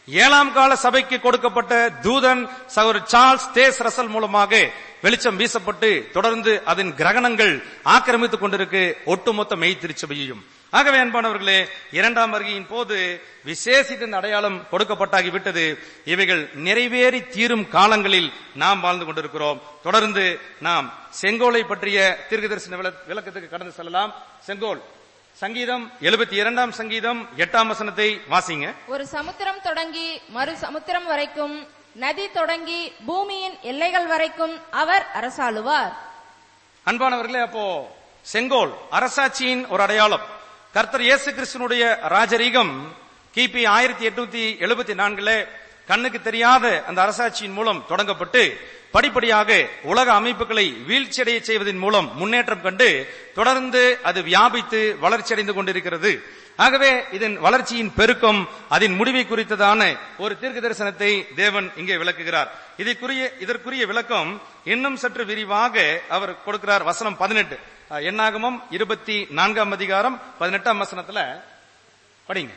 ஏழாம் கால சபைக்கு கொடுக்கப்பட்ட தூதன் சகோதர சார்ல்ஸ் தேஸ் ரசல் மூலமாக வெளிச்சம் வீசப்பட்டு தொடர்ந்து அதன் கிரகணங்கள் ஆக்கிரமித்துக் கொண்டிருக்கு ஒட்டுமொத்த மெய் திருச்சபையையும் ஆகவே அன்பானவர்களே இரண்டாம் வருகையின் போது விசேஷித்த அடையாளம் கொடுக்கப்பட்டாகி விட்டது இவைகள் நிறைவேறி தீரும் காலங்களில் நாம் வாழ்ந்து கொண்டிருக்கிறோம் தொடர்ந்து நாம் செங்கோலை பற்றிய தீர்க்கதரிசன விள- விளக்கத்துக்கு கடந்து செல்லலாம் செங்கோல் சங்கீதம் எழுபத்தி இரண்டாம் சங்கீதம் எட்டாம் வசனத்தை வாசிங்க ஒரு சமுத்திரம் தொடங்கி மறு சமுத்திரம் வரைக்கும் நதி தொடங்கி பூமியின் எல்லைகள் வரைக்கும் அவர் அரசாளுவார் அன்பானவர்களே அப்போ செங்கோல் அரசாட்சியின் ஒரு அடையாளம் கர்த்தர் இயேசு கிறிஸ்துனுடைய ராஜரீகம் கிபி ஆயிரத்தி எட்நூத்தி எழுபத்தி நான்குல கண்ணுக்கு தெரியாத அந்த அரசாட்சியின் மூலம் தொடங்கப்பட்டு படிப்படியாக உலக அமைப்புகளை வீழ்ச்சியடைய செய்வதன் மூலம் முன்னேற்றம் கண்டு தொடர்ந்து அது வியாபித்து வளர்ச்சியடைந்து கொண்டிருக்கிறது ஆகவே இதன் வளர்ச்சியின் பெருக்கம் அதன் முடிவை குறித்ததான ஒரு தீர்க்க தரிசனத்தை தேவன் இங்கே விளக்குகிறார் இதற்குரிய இதற்குரிய விளக்கம் இன்னும் சற்று விரிவாக அவர் கொடுக்கிறார் வசனம் பதினெட்டு எண்ணாகமம் இருபத்தி நான்காம் அதிகாரம் பதினெட்டாம் வசனத்துல படிங்க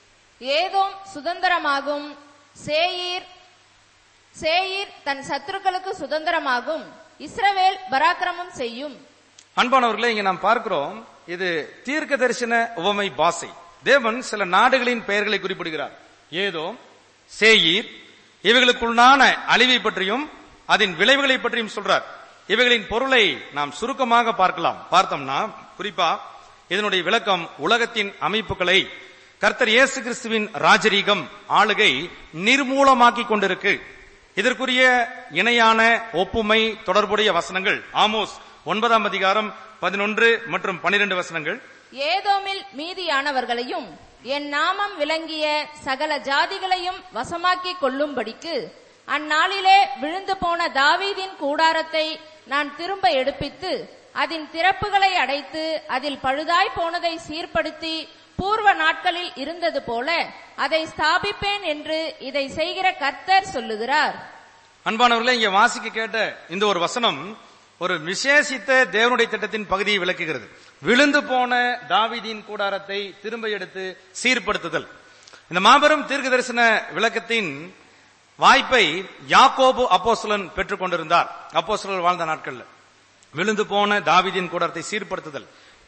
ஏதோம் சுதந்திரமாகும் சேயீர் சேயீர் தன் சத்துருக்களுக்கு சுதந்திரமாகும் இஸ்ரவேல் பராக்கிரமம் செய்யும் அன்பானவர்களே இங்க நாம் பார்க்கிறோம் இது தீர்க்க தரிசன உவமை பாசை தேவன் சில நாடுகளின் பெயர்களை குறிப்பிடுகிறார் ஏதோ சேயீர் இவைகளுக்குள்ளான அழிவை பற்றியும் அதன் விளைவுகளை பற்றியும் சொல்றார் இவைகளின் பொருளை நாம் சுருக்கமாக பார்க்கலாம் பார்த்தோம்னா குறிப்பா இதனுடைய விளக்கம் உலகத்தின் அமைப்புகளை கர்த்தர் இயேசு கிறிஸ்துவின் ராஜரீகம் ஆளுகை நிர்மூலமாக்கி கொண்டிருக்கு இதற்குரிய இணையான ஒப்புமை தொடர்புடைய வசனங்கள் ஆமோஸ் ஒன்பதாம் அதிகாரம் பதினொன்று மற்றும் பனிரெண்டு வசனங்கள் ஏதோமில் மீதியானவர்களையும் என் நாமம் விளங்கிய சகல ஜாதிகளையும் வசமாக்கிக் கொள்ளும்படிக்கு அந்நாளிலே விழுந்து போன தாவீதின் கூடாரத்தை நான் திரும்ப எடுப்பித்து அதன் திறப்புகளை அடைத்து அதில் பழுதாய் போனதை சீர்படுத்தி பூர்வ நாட்களில் இருந்தது போல அதை ஸ்தாபிப்பேன் என்று இதை செய்கிற கர்த்தர் சொல்லுகிறார் அன்பானவர்களே இங்க வாசிக்க கேட்ட இந்த ஒரு வசனம் ஒரு விசேஷித்த தேவனுடைய திட்டத்தின் பகுதியை விளக்குகிறது விழுந்து போன தாவீதின் கூடாரத்தை திரும்ப எடுத்து சீர்படுத்துதல் இந்த மாபெரும் தீர்க்க தரிசன விளக்கத்தின் வாய்ப்பை யாக்கோபு அப்போஸ்தலன் பெற்றுக் கொண்டிருந்தார் அப்போஸ்தலர் வாழ்ந்த நாட்கள்ல விழுந்து போன தாவீதின் கூடாரத்தை சீர்படுத்துதல்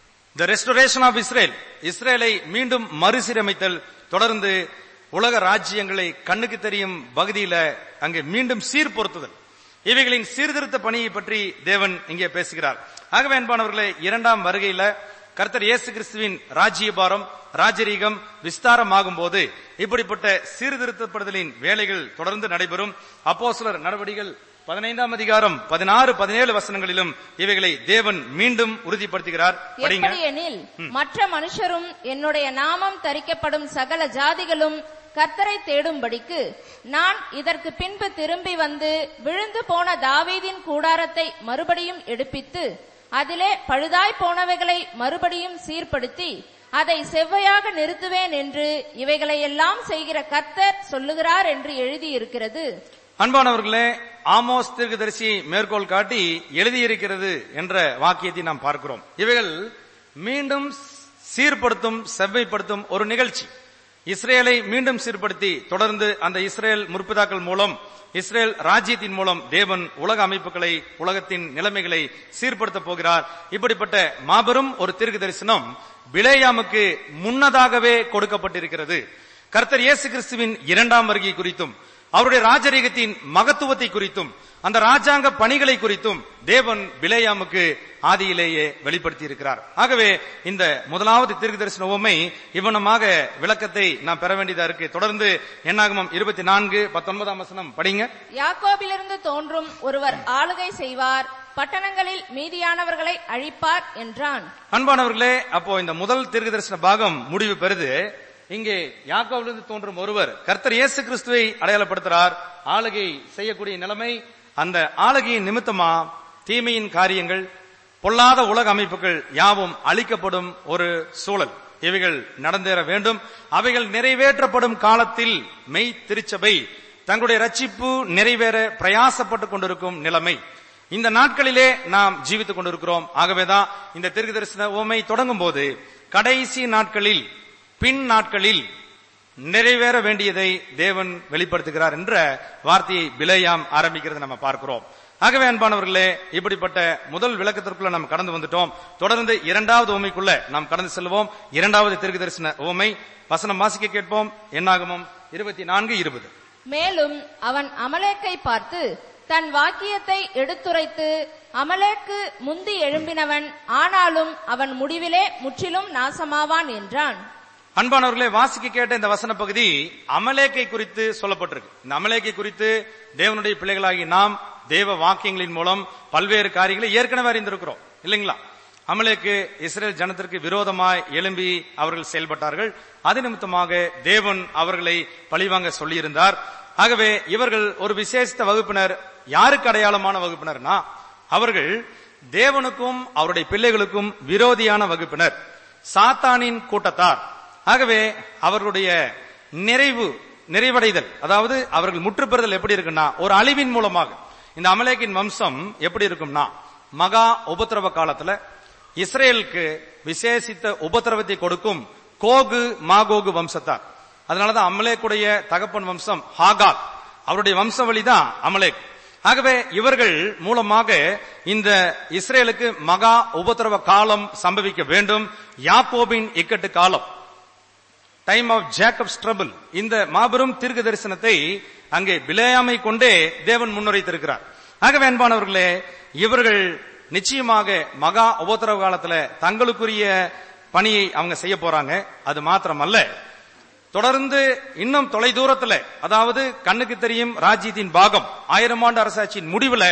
த ரெஸ்டரேஷன் ஆஃப் இஸ்ரேல் இஸ்ரேலை மீண்டும் மறுசீரமைத்தல் தொடர்ந்து உலக ராஜ்யங்களை கண்ணுக்கு தெரியும் பகுதியில அங்கே மீண்டும் சீர்பொருத்துதல் இவைகளின் சீர்திருத்த பணியை பற்றி தேவன் இங்கே பேசுகிறார் ஆகவே அன்பானவர்களே இரண்டாம் வருகையில கர்த்தர் இயேசு கிறிஸ்துவின் ராஜ்யபாரம் ராஜரீகம் விஸ்தாரமாகும் போது இப்படிப்பட்ட சீர்திருத்தப்படுதலின் வேலைகள் தொடர்ந்து நடைபெறும் அப்போஸ்தலர் நடவடிக்கைகள் பதினைந்தாம் அதிகாரம் பதினாறு பதினேழு வசனங்களிலும் இவைகளை தேவன் மீண்டும் உறுதிப்படுத்துகிறார் படிங்க எப்படியெனில் மற்ற மனுஷரும் என்னுடைய நாமம் தரிக்கப்படும் சகல ஜாதிகளும் கர்த்தரை தேடும்படிக்கு நான் இதற்கு பின்பு திரும்பி வந்து விழுந்து போன தாவீதின் கூடாரத்தை மறுபடியும் எடுப்பித்து அதிலே பழுதாய் போனவைகளை மறுபடியும் சீர்படுத்தி அதை செவ்வையாக நிறுத்துவேன் என்று இவைகளை எல்லாம் செய்கிற கர்த்தர் சொல்லுகிறார் என்று எழுதியிருக்கிறது அன்பானவர்களே ஆமோஸ் தீர்க்கதரிசி மேற்கோள் காட்டி எழுதியிருக்கிறது என்ற வாக்கியத்தை நாம் பார்க்கிறோம் இவைகள் மீண்டும் சீர்படுத்தும் செவ்வைப்படுத்தும் ஒரு நிகழ்ச்சி இஸ்ரேலை மீண்டும் சீர்படுத்தி தொடர்ந்து அந்த இஸ்ரேல் முற்பிதாக்கள் மூலம் இஸ்ரேல் ராஜ்யத்தின் மூலம் தேவன் உலக அமைப்புகளை உலகத்தின் நிலைமைகளை சீர்படுத்த போகிறார் இப்படிப்பட்ட மாபெரும் ஒரு தீர்க்க தரிசனம் பிளேயாமுக்கு முன்னதாகவே கொடுக்கப்பட்டிருக்கிறது கர்த்தர் இயேசு கிறிஸ்துவின் இரண்டாம் வருகை குறித்தும் அவருடைய ராஜரீகத்தின் மகத்துவத்தை குறித்தும் அந்த ராஜாங்க பணிகளை குறித்தும் தேவன் பிலேயாமுக்கு ஆதியிலேயே வெளிப்படுத்தி இருக்கிறார் ஆகவே இந்த முதலாவது தீர்க்க தரிசன உவமை இவனமாக விளக்கத்தை நாம் பெற வேண்டியதா இருக்கு தொடர்ந்து என்னாகமம் இருபத்தி நான்கு பத்தொன்பதாம் வசனம் படிங்க யாக்கோபிலிருந்து தோன்றும் ஒருவர் ஆளுகை செய்வார் பட்டணங்களில் மீதியானவர்களை அழிப்பார் என்றான் அன்பானவர்களே அப்போ இந்த முதல் தீர்க்க தரிசன பாகம் முடிவு பெறுது இங்கே யாக்கோவிலிருந்து தோன்றும் ஒருவர் கர்த்தர் இயேசு கிறிஸ்துவை அடையாளப்படுத்துறார் ஆளுகை செய்யக்கூடிய நிலைமை அந்த ஆளுகையின் நிமித்தமா தீமையின் காரியங்கள் பொல்லாத உலக அமைப்புகள் யாவும் அழிக்கப்படும் ஒரு சூழல் இவைகள் நடந்தேற வேண்டும் அவைகள் நிறைவேற்றப்படும் காலத்தில் மெய் திருச்சபை தங்களுடைய ரட்சிப்பு நிறைவேற பிரயாசப்பட்டுக் கொண்டிருக்கும் நிலைமை இந்த நாட்களிலே நாம் ஜீவித்துக் கொண்டிருக்கிறோம் ஆகவேதான் இந்த தீர்க்க தரிசன உவமை தொடங்கும் போது கடைசி நாட்களில் பின் நாட்களில் நிறைவேற வேண்டியதை தேவன் வெளிப்படுத்துகிறார் என்ற வார்த்தையை பிலேயாம் ஆரம்பிக்கிறதை நம்ம பார்க்கிறோம் ஆகவே அன்பானவர்களே இப்படிப்பட்ட முதல் விளக்கத்திற்குள்ள நாம் கடந்து வந்துட்டோம் தொடர்ந்து இரண்டாவது உமைக்குள்ள நாம் கடந்து செல்வோம் இரண்டாவது தெற்கு தரிசன உமை வசனம் வாசிக்க கேட்போம் என்னாகமும் இருபத்தி நான்கு இருபது மேலும் அவன் அமலேக்கை பார்த்து தன் வாக்கியத்தை எடுத்துரைத்து அமலேக்கு முந்தி எழும்பினவன் ஆனாலும் அவன் முடிவிலே முற்றிலும் நாசமாவான் என்றான் அன்பானவர்களே வாசிக்க கேட்ட இந்த வசன பகுதி அமலேக்கை குறித்து சொல்லப்பட்டிருக்கு இந்த அமலேக்கை குறித்து தேவனுடைய பிள்ளைகளாகி நாம் தேவ வாக்கியங்களின் மூலம் பல்வேறு காரியங்களை ஏற்கனவே அறிந்திருக்கிறோம் இல்லைங்களா அமலேக்கு இஸ்ரேல் ஜனத்திற்கு விரோதமாய் எழும்பி அவர்கள் செயல்பட்டார்கள் அது நிமித்தமாக தேவன் அவர்களை பழிவாங்க சொல்லியிருந்தார் ஆகவே இவர்கள் ஒரு விசேஷித்த வகுப்பினர் யாருக்கு அடையாளமான வகுப்பினர்னா அவர்கள் தேவனுக்கும் அவருடைய பிள்ளைகளுக்கும் விரோதியான வகுப்பினர் சாத்தானின் கூட்டத்தார் ஆகவே அவர்களுடைய நிறைவு நிறைவடைதல் அதாவது அவர்கள் முற்றுப்பெறுதல் எப்படி இருக்குன்னா ஒரு அழிவின் மூலமாக இந்த அமலேக்கின் வம்சம் எப்படி இருக்கும்னா மகா உபத்திரவ காலத்துல இஸ்ரேலுக்கு விசேஷித்த உபத்திரவத்தை கொடுக்கும் கோகு மாகோகு வம்சத்தார் அதனாலதான் அமலேக்குடைய தகப்பன் வம்சம் ஹாகாக் அவருடைய வம்சவழி தான் அமலேக் ஆகவே இவர்கள் மூலமாக இந்த இஸ்ரேலுக்கு மகா உபத்திரவ காலம் சம்பவிக்க வேண்டும் யாக்கோபின் இக்கட்டு காலம் டைம் ஆஃப் ஜேக்கப் ட்ரபிள் இந்த மாபெரும் தீர்க்க தரிசனத்தை அங்கே பிலேயாமை கொண்டே தேவன் முன்னுரைத்திருக்கிறார் ஆகவே அன்பானவர்களே இவர்கள் நிச்சயமாக மகா உபத்திரவ காலத்துல தங்களுக்குரிய பணியை அவங்க செய்ய போறாங்க அது மாத்திரமல்ல தொடர்ந்து இன்னும் தொலை தூரத்துல அதாவது கண்ணுக்கு தெரியும் ராஜ்யத்தின் பாகம் ஆயிரம் ஆண்டு அரசாட்சியின் முடிவுல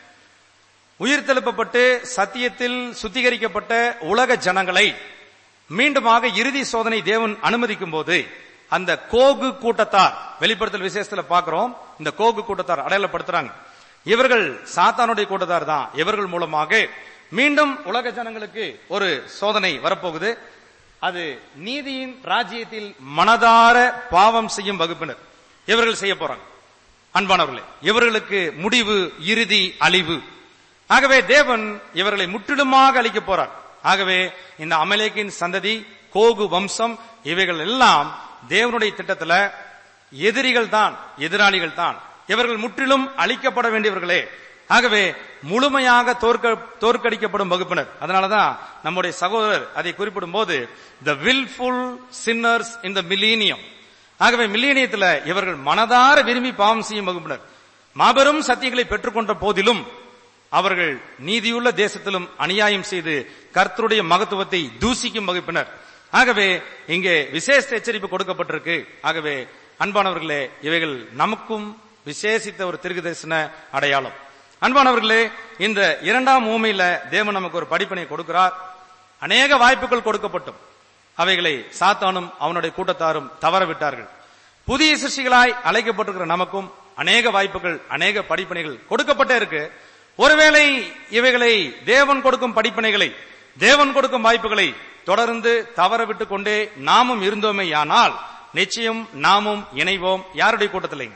உயிர் தெழுப்பப்பட்டு சத்தியத்தில் சுத்திகரிக்கப்பட்ட உலக ஜனங்களை மீண்டுமாக இறுதி சோதனை தேவன் அனுமதிக்கும் போது அந்த கோகு கூட்டத்தார் வெளிப்படுத்தல் விசேஷத்துல பாக்குறோம் இந்த கோகு கூட்டத்தார் அடையாளப்படுத்துறாங்க இவர்கள் சாத்தானுடைய கூட்டத்தார் தான் இவர்கள் மூலமாக மீண்டும் உலக ஜனங்களுக்கு ஒரு சோதனை வரப்போகுது அது நீதியின் ராஜ்யத்தில் மனதார பாவம் செய்யும் வகுப்பினர் இவர்கள் செய்ய போறாங்க அன்பானவர்களே இவர்களுக்கு முடிவு இறுதி அழிவு ஆகவே தேவன் இவர்களை முற்றிலுமாக அழிக்க போறார் ஆகவே இந்த அமலேக்கின் சந்ததி கோகு வம்சம் இவைகள் எல்லாம் தேவனுடைய திட்டத்துல எதிரிகள் தான் எதிராளிகள் தான் இவர்கள் முற்றிலும் அழிக்கப்பட வேண்டியவர்களே ஆகவே முழுமையாக தோற்க தோற்கடிக்கப்படும் வகுப்பினர் அதனாலதான் நம்முடைய சகோதரர் அதை குறிப்பிடும் போது த வில்ஃபுல் சின்னர்ஸ் இன் த மில்லீனியம் ஆகவே மில்லீனியத்துல இவர்கள் மனதார விரும்பி பாவம் செய்யும் வகுப்பினர் மாபெரும் சத்தியங்களை பெற்றுக்கொண்ட போதிலும் அவர்கள் நீதியுள்ள தேசத்திலும் அநியாயம் செய்து கர்த்தருடைய மகத்துவத்தை தூசிக்கும் வகுப்பினர் ஆகவே இங்கே விசேஷ எச்சரிப்பு கொடுக்கப்பட்டிருக்கு ஆகவே அன்பானவர்களே இவைகள் நமக்கும் விசேஷித்த ஒரு திருக்கு தரிசன அடையாளம் அன்பானவர்களே இந்த இரண்டாம் ஊமையில தேவன் நமக்கு ஒரு படிப்பினை கொடுக்கிறார் அநேக வாய்ப்புகள் கொடுக்கப்பட்டும் அவைகளை சாத்தானும் அவனுடைய கூட்டத்தாரும் தவற விட்டார்கள் புதிய சிருஷ்டிகளாய் அழைக்கப்பட்டிருக்கிற நமக்கும் அநேக வாய்ப்புகள் அநேக படிப்பினைகள் கொடுக்கப்பட்டே இருக்கு ஒருவேளை இவைகளை தேவன் கொடுக்கும் படிப்பினைகளை தேவன் கொடுக்கும் வாய்ப்புகளை தொடர்ந்து தவற விட்டு கொண்டே நாமும் இருந்தோமே ஆனால் நிச்சயம் நாமும் இணைவோம் யாருடைய கூட்டத்திலே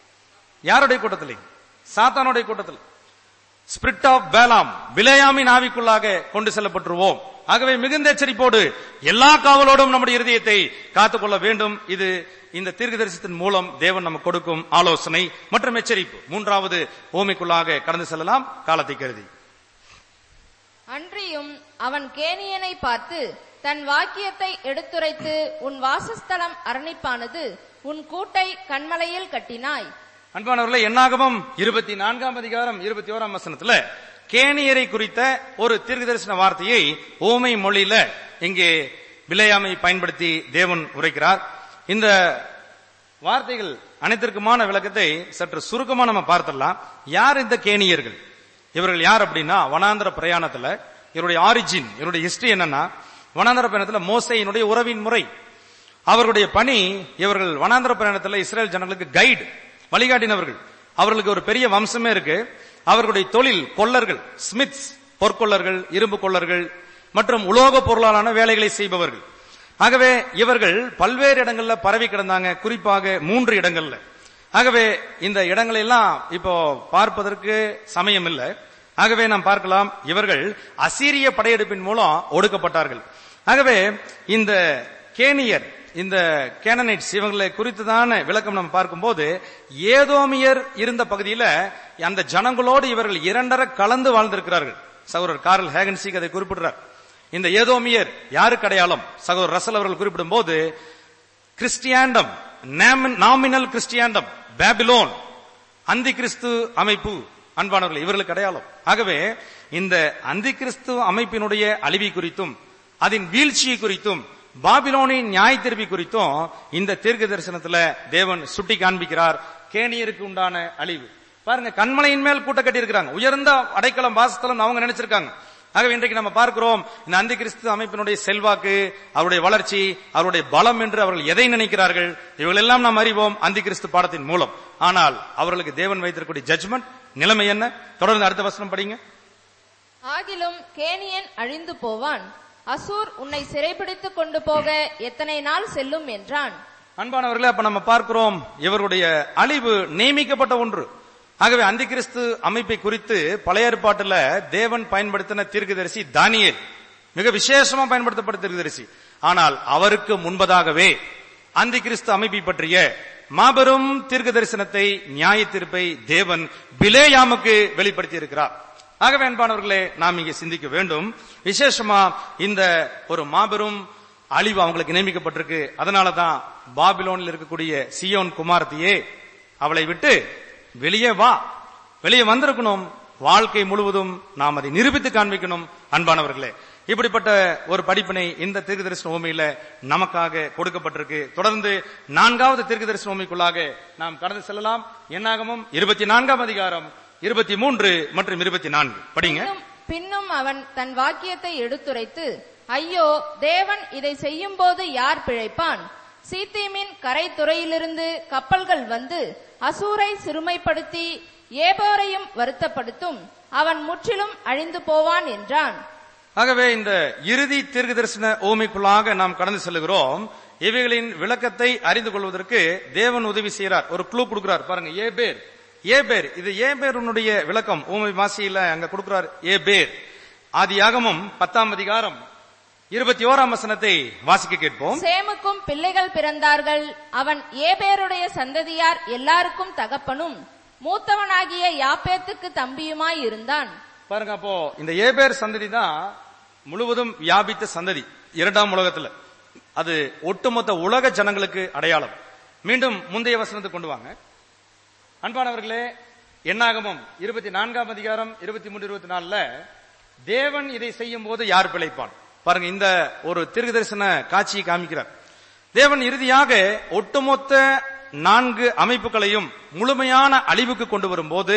யாருடைய கூட்டத்திலே சாத்தானுடைய கூட்டத்தில் ஸ்பிரிட் ஆஃப் பேலாம் விலையாமின் ஆவிக்குள்ளாக கொண்டு செல்லப்பட்டுருவோம் ஆகவே மிகுந்த எச்சரிப்போடு எல்லா காவலோடும் நம்முடைய இருதயத்தை காத்துக்கொள்ள வேண்டும் இது இந்த தீர்க்கதரிசனத்தின் மூலம் தேவன் நமக்கு கொடுக்கும் ஆலோசனை மற்றும் எச்சரிப்பு மூன்றாவது ஓமைக்குள்ளாக கடந்து செல்லலாம் காலத்தை கருதி அன்றியும் அவன் கேனியனை பார்த்து தன் வாக்கியத்தை எடுத்துரைத்து உன் வாசஸ்தலம் அரணிப்பானது உன் கூட்டை கண்மலையில் கட்டினாய் அன்பானவர்களே என்னாகமம் இருபத்தி நான்காம் அதிகாரம் இருபத்தி ஓராம் வசனத்துல கேணியரை குறித்த ஒரு தீர்க்கதரிசன வார்த்தையை ஓமை மொழியில இங்கே விலையாமை பயன்படுத்தி தேவன் உரைக்கிறார் இந்த வார்த்தைகள் அனைத்திற்குமான விளக்கத்தை சற்று சுருக்கமா நம்ம பார்த்துடலாம் யார் இந்த கேணியர்கள் இவர்கள் யார் அப்படின்னா வனாந்திர பிரயாணத்துல இவருடைய ஆரிஜின் இவருடைய ஹிஸ்டரி என்னன்னா வனாந்திர பிரயாணத்துல மோசையினுடைய உறவின் முறை அவர்களுடைய பணி இவர்கள் வனாந்திர பிரயாணத்துல இஸ்ரேல் ஜனங்களுக்கு கைடு வழிகாட்டினவர்கள் அவர்களுக்கு ஒரு பெரிய வம்சமே இருக்கு அவர்களுடைய தொழில் கொள்ளர்கள் ஸ்மித்ஸ் பொற்கொள்ளர்கள் இரும்பு கொள்ளர்கள் மற்றும் உலோக பொருளாலான வேலைகளை செய்பவர்கள் ஆகவே இவர்கள் பல்வேறு இடங்கள்ல பரவி கிடந்தாங்க குறிப்பாக மூன்று இடங்கள்ல ஆகவே இந்த இடங்களை எல்லாம் இப்போ பார்ப்பதற்கு சமயம் இல்லை ஆகவே நாம் பார்க்கலாம் இவர்கள் அசீரிய படையெடுப்பின் மூலம் ஒடுக்கப்பட்டார்கள் ஆகவே இந்த கேனியர் இந்த கேனனைட்ஸ் இவங்களை குறித்துதான விளக்கம் நம்ம பார்க்கும்போது ஏதோமியர் இருந்த பகுதியில அந்த ஜனங்களோடு இவர்கள் இரண்டரை கலந்து வாழ்ந்திருக்கிறார்கள் சகோதரர் கார்ல் ஹேகன்சிக் அதை குறிப்பிடுறார் இந்த ஏதோமியர் யாருக்கு அடையாளம் சகோதரர் ரசல் அவர்கள் குறிப்பிடும் போது கிறிஸ்டியாண்டம் நாமினல் கிறிஸ்டியாண்டம் பேபிலோன் அந்தி கிறிஸ்து அமைப்பு அன்பானவர்கள் இவர்களுக்கு அடையாளம் ஆகவே இந்த அந்தி கிறிஸ்து அமைப்பினுடைய அழிவை குறித்தும் அதன் வீழ்ச்சியை குறித்தும் பாபிலோனின் நியாய திருப்பி குறித்தும் இந்த தீர்க்க தரிசனத்துல தேவன் சுட்டி காண்பிக்கிறார் கேணியருக்கு உண்டான அழிவு பாருங்க கண்மலையின் மேல் கூட்ட கட்டி இருக்கிறாங்க உயர்ந்த அடைக்கலம் வாசஸ்தலம் அவங்க நினைச்சிருக்காங்க ஆகவே இன்றைக்கு நம்ம பார்க்கிறோம் இந்த அந்தி கிறிஸ்து அமைப்பினுடைய செல்வாக்கு அவருடைய வளர்ச்சி அவருடைய பலம் என்று அவர்கள் எதை நினைக்கிறார்கள் இவர்கள் எல்லாம் நாம் அறிவோம் அந்தி கிறிஸ்து பாடத்தின் மூலம் ஆனால் அவர்களுக்கு தேவன் வைத்திருக்கக்கூடிய ஜட்ஜ்மெண்ட் நிலைமை என்ன தொடர்ந்து அடுத்த வசனம் படிங்க ஆகிலும் கேனியன் அழிந்து போவான் அசூர் உன்னை சிறைபிடித்துக் கொண்டு போக எத்தனை நாள் செல்லும் என்றான் அன்பானவர்களே அப்ப நம்ம பார்க்கிறோம் இவருடைய அழிவு நியமிக்கப்பட்ட ஒன்று ஆகவே அந்தி கிறிஸ்து அமைப்பை குறித்து பழைய ஏற்பாட்டுல தேவன் பயன்படுத்தின தீர்க்கதரிசி தானியேல் மிக விசேஷமா பயன்படுத்தப்பட்ட தீர்க்கதரிசி ஆனால் அவருக்கு முன்பதாகவே அந்தி கிறிஸ்து அமைப்பை பற்றிய மாபெரும் தீர்க்க தரிசனத்தை நியாய தீர்ப்பை தேவன் பிலேயாமுக்கு வெளிப்படுத்தி இருக்கிறார் ஆகவே அன்பானவர்களே நாம் இங்கே சிந்திக்க வேண்டும் விசேஷமா இந்த ஒரு மாபெரும் அழிவு அவங்களுக்கு நியமிக்கப்பட்டிருக்கு அதனாலதான் பாபிலோனில் இருக்கக்கூடிய சியோன் குமாரத்தியே அவளை விட்டு வெளியே வா வெளியே வந்திருக்கணும் வாழ்க்கை முழுவதும் நாம் அதை நிரூபித்து காண்பிக்கணும் அன்பானவர்களே இப்படிப்பட்ட ஒரு படிப்பினை இந்த தீர்க்க தரிசன உண்மையில நமக்காக கொடுக்கப்பட்டிருக்கு தொடர்ந்து நான்காவது தீர்க்க தரிசன உண்மைக்குள்ளாக நாம் கடந்து செல்லலாம் என்னாகமும் இருபத்தி நான்காம் அதிகாரம் இருபத்தி மூன்று மற்றும் இருபத்தி நான்கு படிங்க பின்னும் பின்னும் அவன் தன் வாக்கியத்தை எடுத்துரைத்து ஐயோ தேவன் இதை செய்யும் போது யார் பிழைப்பான் சீத்தீமின் கரை துறையிலிருந்து கப்பல்கள் வந்து அசூரை சிறுமைப்படுத்தி ஏபோரையும் வருத்தப்படுத்தும் அவன் முற்றிலும் அழிந்து போவான் என்றான் ஆகவே இந்த இறுதி தீர்க்க தரிசன ஓமைக்குள்ளாக நாம் கடந்து செல்கிறோம் இவைகளின் விளக்கத்தை அறிந்து கொள்வதற்கு தேவன் உதவி செய்கிறார் ஒரு க்ளூ கொடுக்கிறார் பாருங்க ஏ பேர் ஏ பேர் இது ஏ பேருனுடைய விளக்கம் ஊமை வாசியில அங்க கொடுக்கிறார் ஏ பேர் ஆதியாகமம் பத்தாம் அதிகாரம் இருபத்தி ஓராம் வசனத்தை வாசிக்க கேட்போம் சேமுக்கும் பிள்ளைகள் பிறந்தார்கள் அவன் ஏபேருடைய சந்ததியார் எல்லாருக்கும் தகப்பனும் மூத்தவனாகிய யாப்பேத்துக்கு தம்பியுமாய் இருந்தான் பாருங்க அப்போ இந்த ஏபேர் சந்ததி தான் முழுவதும் வியாபித்த சந்ததி இரண்டாம் உலகத்துல அது ஒட்டுமொத்த உலக ஜனங்களுக்கு அடையாளம் மீண்டும் முந்தைய வசனத்துக்கு கொண்டு வாங்க அன்பானவர்களே எண்ணாகமம் இருபத்தி நான்காம் அதிகாரம் இருபத்தி மூன்று இருபத்தி நாலுல தேவன் இதை செய்யும் போது யார் பிழைப்பான் பாருங்க இந்த ஒரு தீர்க்க தரிசன காட்சியை காமிக்கிறார் தேவன் இறுதியாக ஒட்டுமொத்த நான்கு அமைப்புகளையும் முழுமையான அழிவுக்கு கொண்டு வரும்போது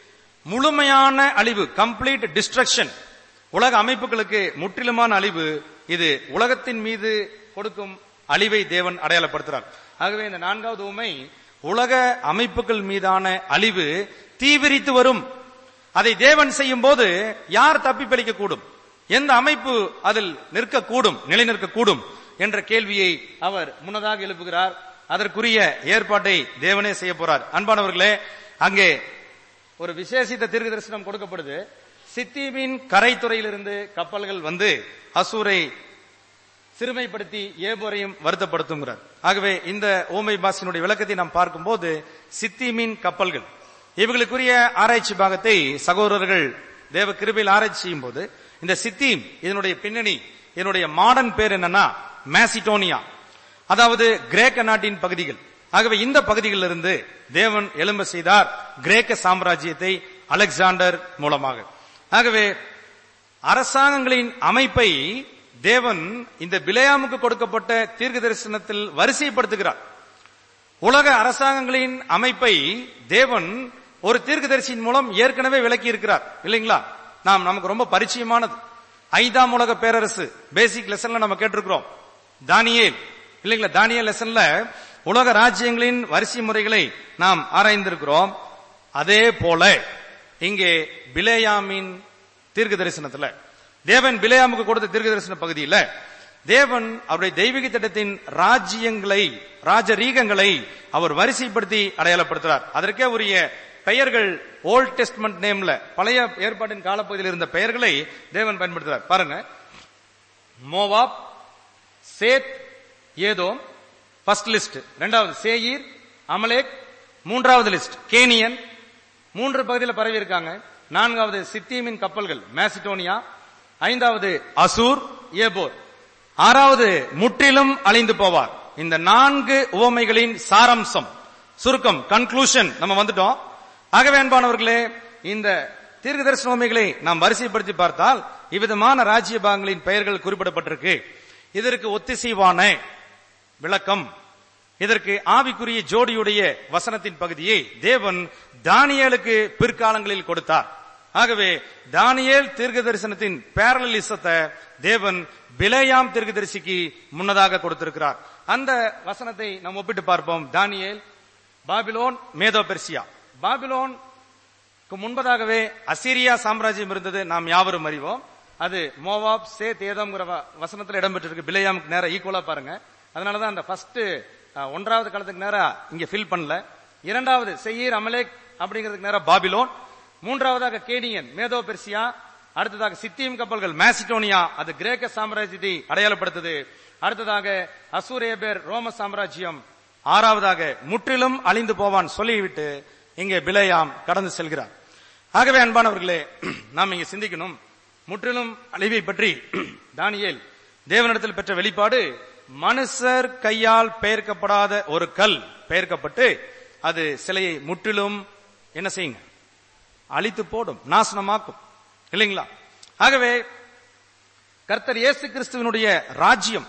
முழுமையான அழிவு கம்ப்ளீட் டிஸ்ட்ரக்ஷன் உலக அமைப்புகளுக்கு முற்றிலுமான அழிவு இது உலகத்தின் மீது கொடுக்கும் அழிவை தேவன் அடையாளப்படுத்துறார் ஆகவே இந்த நான்காவது உண்மை உலக அமைப்புகள் மீதான அழிவு தீவிரித்து வரும் அதை தேவன் செய்யும் போது யார் தப்பி பிழைக்க கூடும் எந்த அமைப்பு அதில் நிற்கக்கூடும் நிலை நிற்கக்கூடும் என்ற கேள்வியை அவர் முன்னதாக எழுப்புகிறார் அதற்குரிய ஏற்பாட்டை தேவனே செய்ய போறார் அன்பானவர்களே அங்கே ஒரு விசேஷித்த தீர்க்க தரிசனம் கொடுக்கப்படுது சித்தீமின் கரைத்துறையிலிருந்து கப்பல்கள் வந்து அசூரை சிறுமைப்படுத்தி ஏபோரையும் வருத்தப்படுத்துங்கிறார் ஆகவே இந்த ஓமை பாசினுடைய விளக்கத்தை நாம் பார்க்கும்போது சித்தீமின் கப்பல்கள் இவர்களுக்குரிய ஆராய்ச்சி பாகத்தை சகோதரர்கள் தேவ கிருபையில் ஆராய்ச்சி செய்யும் போது இந்த சித்தீம் இதனுடைய பின்னணி இதனுடைய மாடர்ன் பேர் என்னன்னா மேசிடோனியா அதாவது கிரேக்க நாட்டின் பகுதிகள் ஆகவே இந்த பகுதிகளிலிருந்து தேவன் எழும்ப செய்தார் கிரேக்க சாம்ராஜ்யத்தை அலெக்சாண்டர் மூலமாக ஆகவே அரசாங்கங்களின் அமைப்பை தேவன் இந்த பிலேயாமுக்கு கொடுக்கப்பட்ட தீர்க்க தரிசனத்தில் வரிசைப்படுத்துகிறார் உலக அரசாங்கங்களின் அமைப்பை தேவன் ஒரு தீர்க்கதரிசியின் மூலம் ஏற்கனவே விளக்கி இருக்கிறார் இல்லைங்களா நாம் நமக்கு ரொம்ப பரிச்சயமானது ஐந்தாம் உலக பேரரசு பேசிக் லெசன்ல நம்ம கேட்டிருக்கிறோம் தானியேல் இல்லைங்களா தானியல் லெசன்ல உலக ராஜ்யங்களின் வரிசை முறைகளை நாம் ஆராய்ந்திருக்கிறோம் அதே போல இங்கே பிலேயாமின் தீர்க்க தரிசனத்துல தேவன் பிலேயாமுக்கு கொடுத்த தீர்க்க தரிசன பகுதியில தேவன் அவருடைய தெய்வீக திட்டத்தின் ராஜ்யங்களை ராஜரீகங்களை அவர் வரிசைப்படுத்தி அடையாளப்படுத்துறார் அதற்கே உரிய பெயர்கள் ஓல்ட் டெஸ்ட்மெண்ட் நேம்ல பழைய ஏற்பாட்டின் காலப்பகுதியில் இருந்த பெயர்களை தேவன் பயன்படுத்துறார் பாருங்க Moab Seth Edom first list ரெண்டாவது சேயீர் அமலேக் மூன்றாவது லிஸ்ட் கேனியன் மூன்று பகுதியில் பரவி இருக்காங்க நான்காவது சித்தீமின் கப்பல்கள் மேசிடோனியா ஐந்தாவது அசூர் ஏபோர் ஆறாவது முற்றிலும் அழிந்து போவார் இந்த நான்கு உவமைகளின் சாரம்சம் சுருக்கம் கன்க்ளூஷன் நம்ம வந்துட்டோம் ஆகவே அன்பானவர்களே இந்த தீர்க்க தரிசன உவமைகளை நாம் வரிசைப்படுத்தி பார்த்தால் இவ்விதமான ராஜ்ய பாகங்களின் பெயர்கள் குறிப்பிடப்பட்டிருக்கு இதற்கு ஒத்திசைவான விளக்கம் இதற்கு ஆவிக்குரிய ஜோடியுடைய வசனத்தின் பகுதியை தேவன் தானியேலுக்கு பிற்காலங்களில் கொடுத்தார் ஆகவே தானியேல் தீர்க்க தரிசனத்தின் பேரலிசத்தை தேவன் பிலேயாம் தீர்க்கதரிசிக்கு முன்னதாக கொடுத்திருக்கிறார் அந்த வசனத்தை நாம் ஒப்பிட்டு பார்ப்போம் Daniel Babylon Medo Persia Babylon முன்பதாகவே அசீரியா சாம்ராஜ்யம் இருந்தது நாம் யாவரும் அறிவோம் அது மோவாப் சேத் ஏதம்ங்கிற வ- வசனத்துல இடம்பெற்றிருக்கு பிலேயாமுக்கு நேரம் ஈக்குவலா பாருங்க அதனாலதான் அந்த ஃபர்ஸ்ட் ஒன்றாவது காலத்துக்கு நேரா இங்க ஃபில் பண்ணல இரண்டாவது செய்யீர் அமலேக் அப்படிங்கிறதுக்கு நேரா பாபிலோன் மூன்றாவதாக கேனியன் மேதோ பெர்சியா அடுத்ததாக சித்தியம் கப்பல்கள் மேசிடோனியா அது கிரேக்க சாம்ராஜ்யத்தை அடையாளப்படுத்துது அடுத்ததாக அசூரேபேர் ரோம சாம்ராஜ்யம் ஆறாவதாக முற்றிலும் அழிந்து போவான் சொல்லிவிட்டு இங்கே பிலேயாம் கடந்து செல்கிறார் ஆகவே அன்பானவர்களே நாம் இங்க சிந்திக்கணும் முற்றிலும் அழிவை பற்றி தானியேல் தேவனிடத்தில் பெற்ற வெளிப்பாடு மனுஷர் கையால் பெயர்க்கப்படாத ஒரு கல் பெயர்க்கப்பட்டு அது சிலையை முற்றிலும் என்ன செய்யுங்க அழித்து போடும் நாசனமாக்கும் இல்லைங்களா ஆகவே கர்த்தர் இயேசு கிறிஸ்துவனுடைய ராஜ்யம்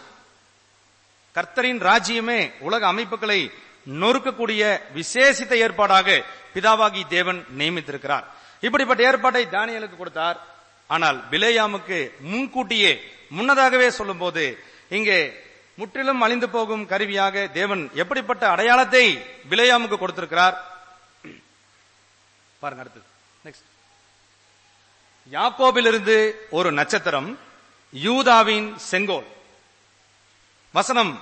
கர்த்தரின் ராஜ்யமே உலக அமைப்புகளை நொறுக்கக்கூடிய விசேஷித்த ஏற்பாடாக பிதாவாகி தேவன் நியமித்திருக்கிறார் இப்படிப்பட்ட ஏற்பாட்டை தானியலுக்கு கொடுத்தார் ஆனால் பிலேயாமுக்கு முன்கூட்டியே முன்னதாகவே சொல்லும்போது இங்கே முற்றிலும் அழிந்து போகும் கருவியாக தேவன் எப்படிப்பட்ட அடையாளத்தை பிலேயாமுக்கு கொடுத்திருக்கிறார் பாருங்க அடுத்தது நெக்ஸ்ட் யாக்கோபிலிருந்து ஒரு நட்சத்திரம் யூதாவின் செங்கோல் வசனம்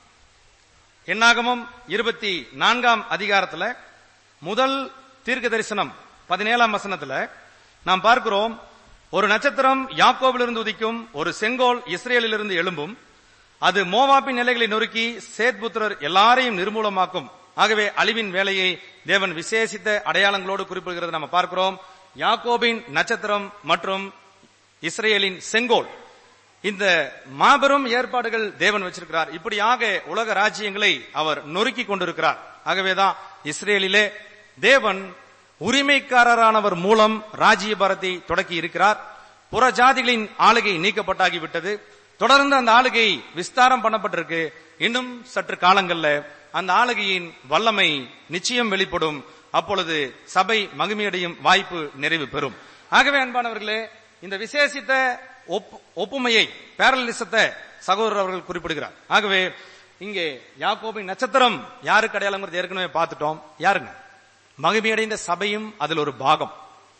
எண்ணாகமம் இருபத்தி நான்காம் அதிகாரத்துல முதல் தீர்க்க தரிசனம் பதினேழாம் வசனத்துல நாம் பார்க்கிறோம் ஒரு நட்சத்திரம் யாக்கோபிலிருந்து உதிக்கும் ஒரு செங்கோல் இஸ்ரேலிலிருந்து எழும்பும் அது மோவாப்பின் நிலைகளை நொறுக்கி சேத்புத்திரர் எல்லாரையும் நிர்மூலமாக்கும் ஆகவே அழிவின் வேலையை தேவன் விசேஷித்த அடையாளங்களோடு குறிப்பிடுகிறது நம்ம பார்க்கிறோம் யாக்கோபின் நட்சத்திரம் மற்றும் இஸ்ரேலின் செங்கோல் இந்த மாபெரும் ஏற்பாடுகள் தேவன் வச்சிருக்கிறார் இப்படியாக உலக ராஜ்யங்களை அவர் நொறுக்கி கொண்டிருக்கிறார் ஆகவேதான் இஸ்ரேலிலே தேவன் உரிமைக்காரரானவர் மூலம் ராஜ்யபாரத்தை தொடக்கி இருக்கிறார் புற ஜாதிகளின் ஆளுகை நீக்கப்பட்டாகிவிட்டது தொடர்ந்து அந்த ஆளுகை விஸ்தாரம் பண்ணப்பட்டிருக்கு இன்னும் சற்று காலங்கள்ல அந்த ஆளுகையின் வல்லமை நிச்சயம் வெளிப்படும் அப்பொழுது சபை மகிமையடையும் வாய்ப்பு நிறைவு பெறும் ஆகவே அன்பானவர்களே இந்த விசேஷித்த ஒப்பு- ஒப்புமையை பேரலிசத்தை சகோதரர் அவர்கள் குறிப்பிடுகிறார் ஆகவே இங்கே யாக்கோபின் நட்சத்திரம் யாருக்கு அடையாளங்கிறது ஏற்கனவே பார்த்துட்டோம் யாருங்க மகிமையடைந்த சபையும் அதில் ஒரு பாகம்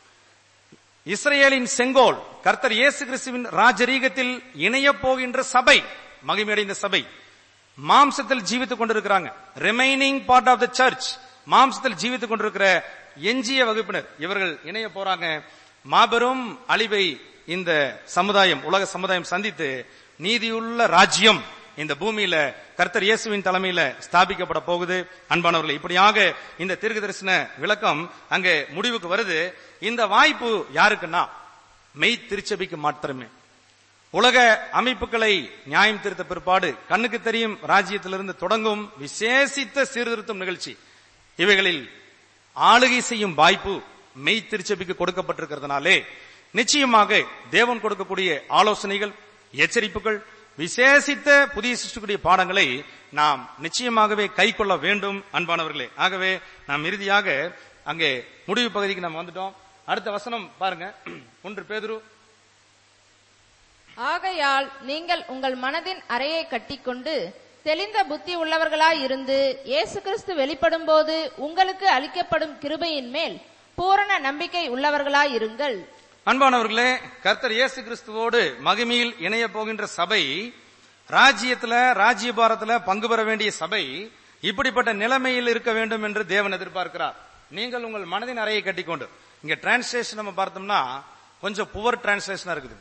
இஸ்ரேலின் செங்கோல் கர்த்தர் இயேசு கிறிஸ்துவின் ராஜரீகத்தில் இணையப் போகின்ற சபை மகிமையடைந்த சபை மாம்சத்தில் ஜீவித்துக் கொண்டிருக்கிறாங்க remaining part of the church மாம்சத்தில் ஜீவித்துக் கொண்டிருக்கிற எஞ்சிய வகுப்பினர் இவர்கள் இணைய போறாங்க மாபெரும் அழிவை இந்த சமுதாயம் உலக சமுதாயம் சந்தித்து நீதியுள்ள ராஜ்யம் இந்த பூமியில கர்த்தர் இயேசுவின் தலைமையில ஸ்தாபிக்கப்பட போகுது அன்பானவர்களே இப்படியாக இந்த தீர்க்க தரிசன விளக்கம் அங்கே முடிவுக்கு வருது இந்த வாய்ப்பு யாருக்குன்னா மெய் திருச்சபைக்கு மாத்திரமே உலக அமைப்புகளை நியாயம் திருத்த பிற்பாடு கண்ணுக்கு தெரியும் ராஜ்யத்திலிருந்து தொடங்கும் விசேஷித்த சீர்திருத்தம் நிகழ்ச்சி இவைகளில் ஆளுகை செய்யும் வாய்ப்பு மெய் திருச்சபைக்கு கொடுக்கப்பட்டிருக்கிறதுனாலே நிச்சயமாக தேவன் கொடுக்கக்கூடிய ஆலோசனைகள் எச்சரிப்புகள் விசேஷித்த புதிய சிருஷ்டிக்கூடிய பாடங்களை நாம் நிச்சயமாகவே கை கொள்ள வேண்டும் அன்பானவர்களே ஆகவே நாம் இறுதியாக அங்கே முடிவு பகுதிக்கு நாம் வந்துட்டோம் அடுத்த வசனம் பாருங்க ஒன்று பேதுரு ஆகையால் நீங்கள் உங்கள் மனதின் அறையை கட்டிக்கொண்டு தெளிந்த புத்தி உள்ளவர்களாய் இருந்து இயேசு கிறிஸ்து வெளிப்படும்போது உங்களுக்கு அளிக்கப்படும் கிருபையின் மேல் பூரண நம்பிக்கை உள்ளவர்களாய் இருங்கள் அன்பானவர்களே கர்த்தர் இயேசு கிறிஸ்துவோடு மகிமையில் இணைய போகின்ற சபை ராஜ்யத்துல ராஜ்யபாரத்துல பங்கு பெற வேண்டிய சபை இப்படிப்பட்ட நிலைமையில் இருக்க வேண்டும் என்று தேவன் எதிர்பார்க்கிறார் நீங்கள் உங்கள் மனதின் அறையை கட்டிக்கொண்டு இங்க டிரான்ஸ்லேஷன் நம்ம பார்த்தோம்னா கொஞ்சம் புவர் டிரான்ஸ்லேஷனா இருக்குது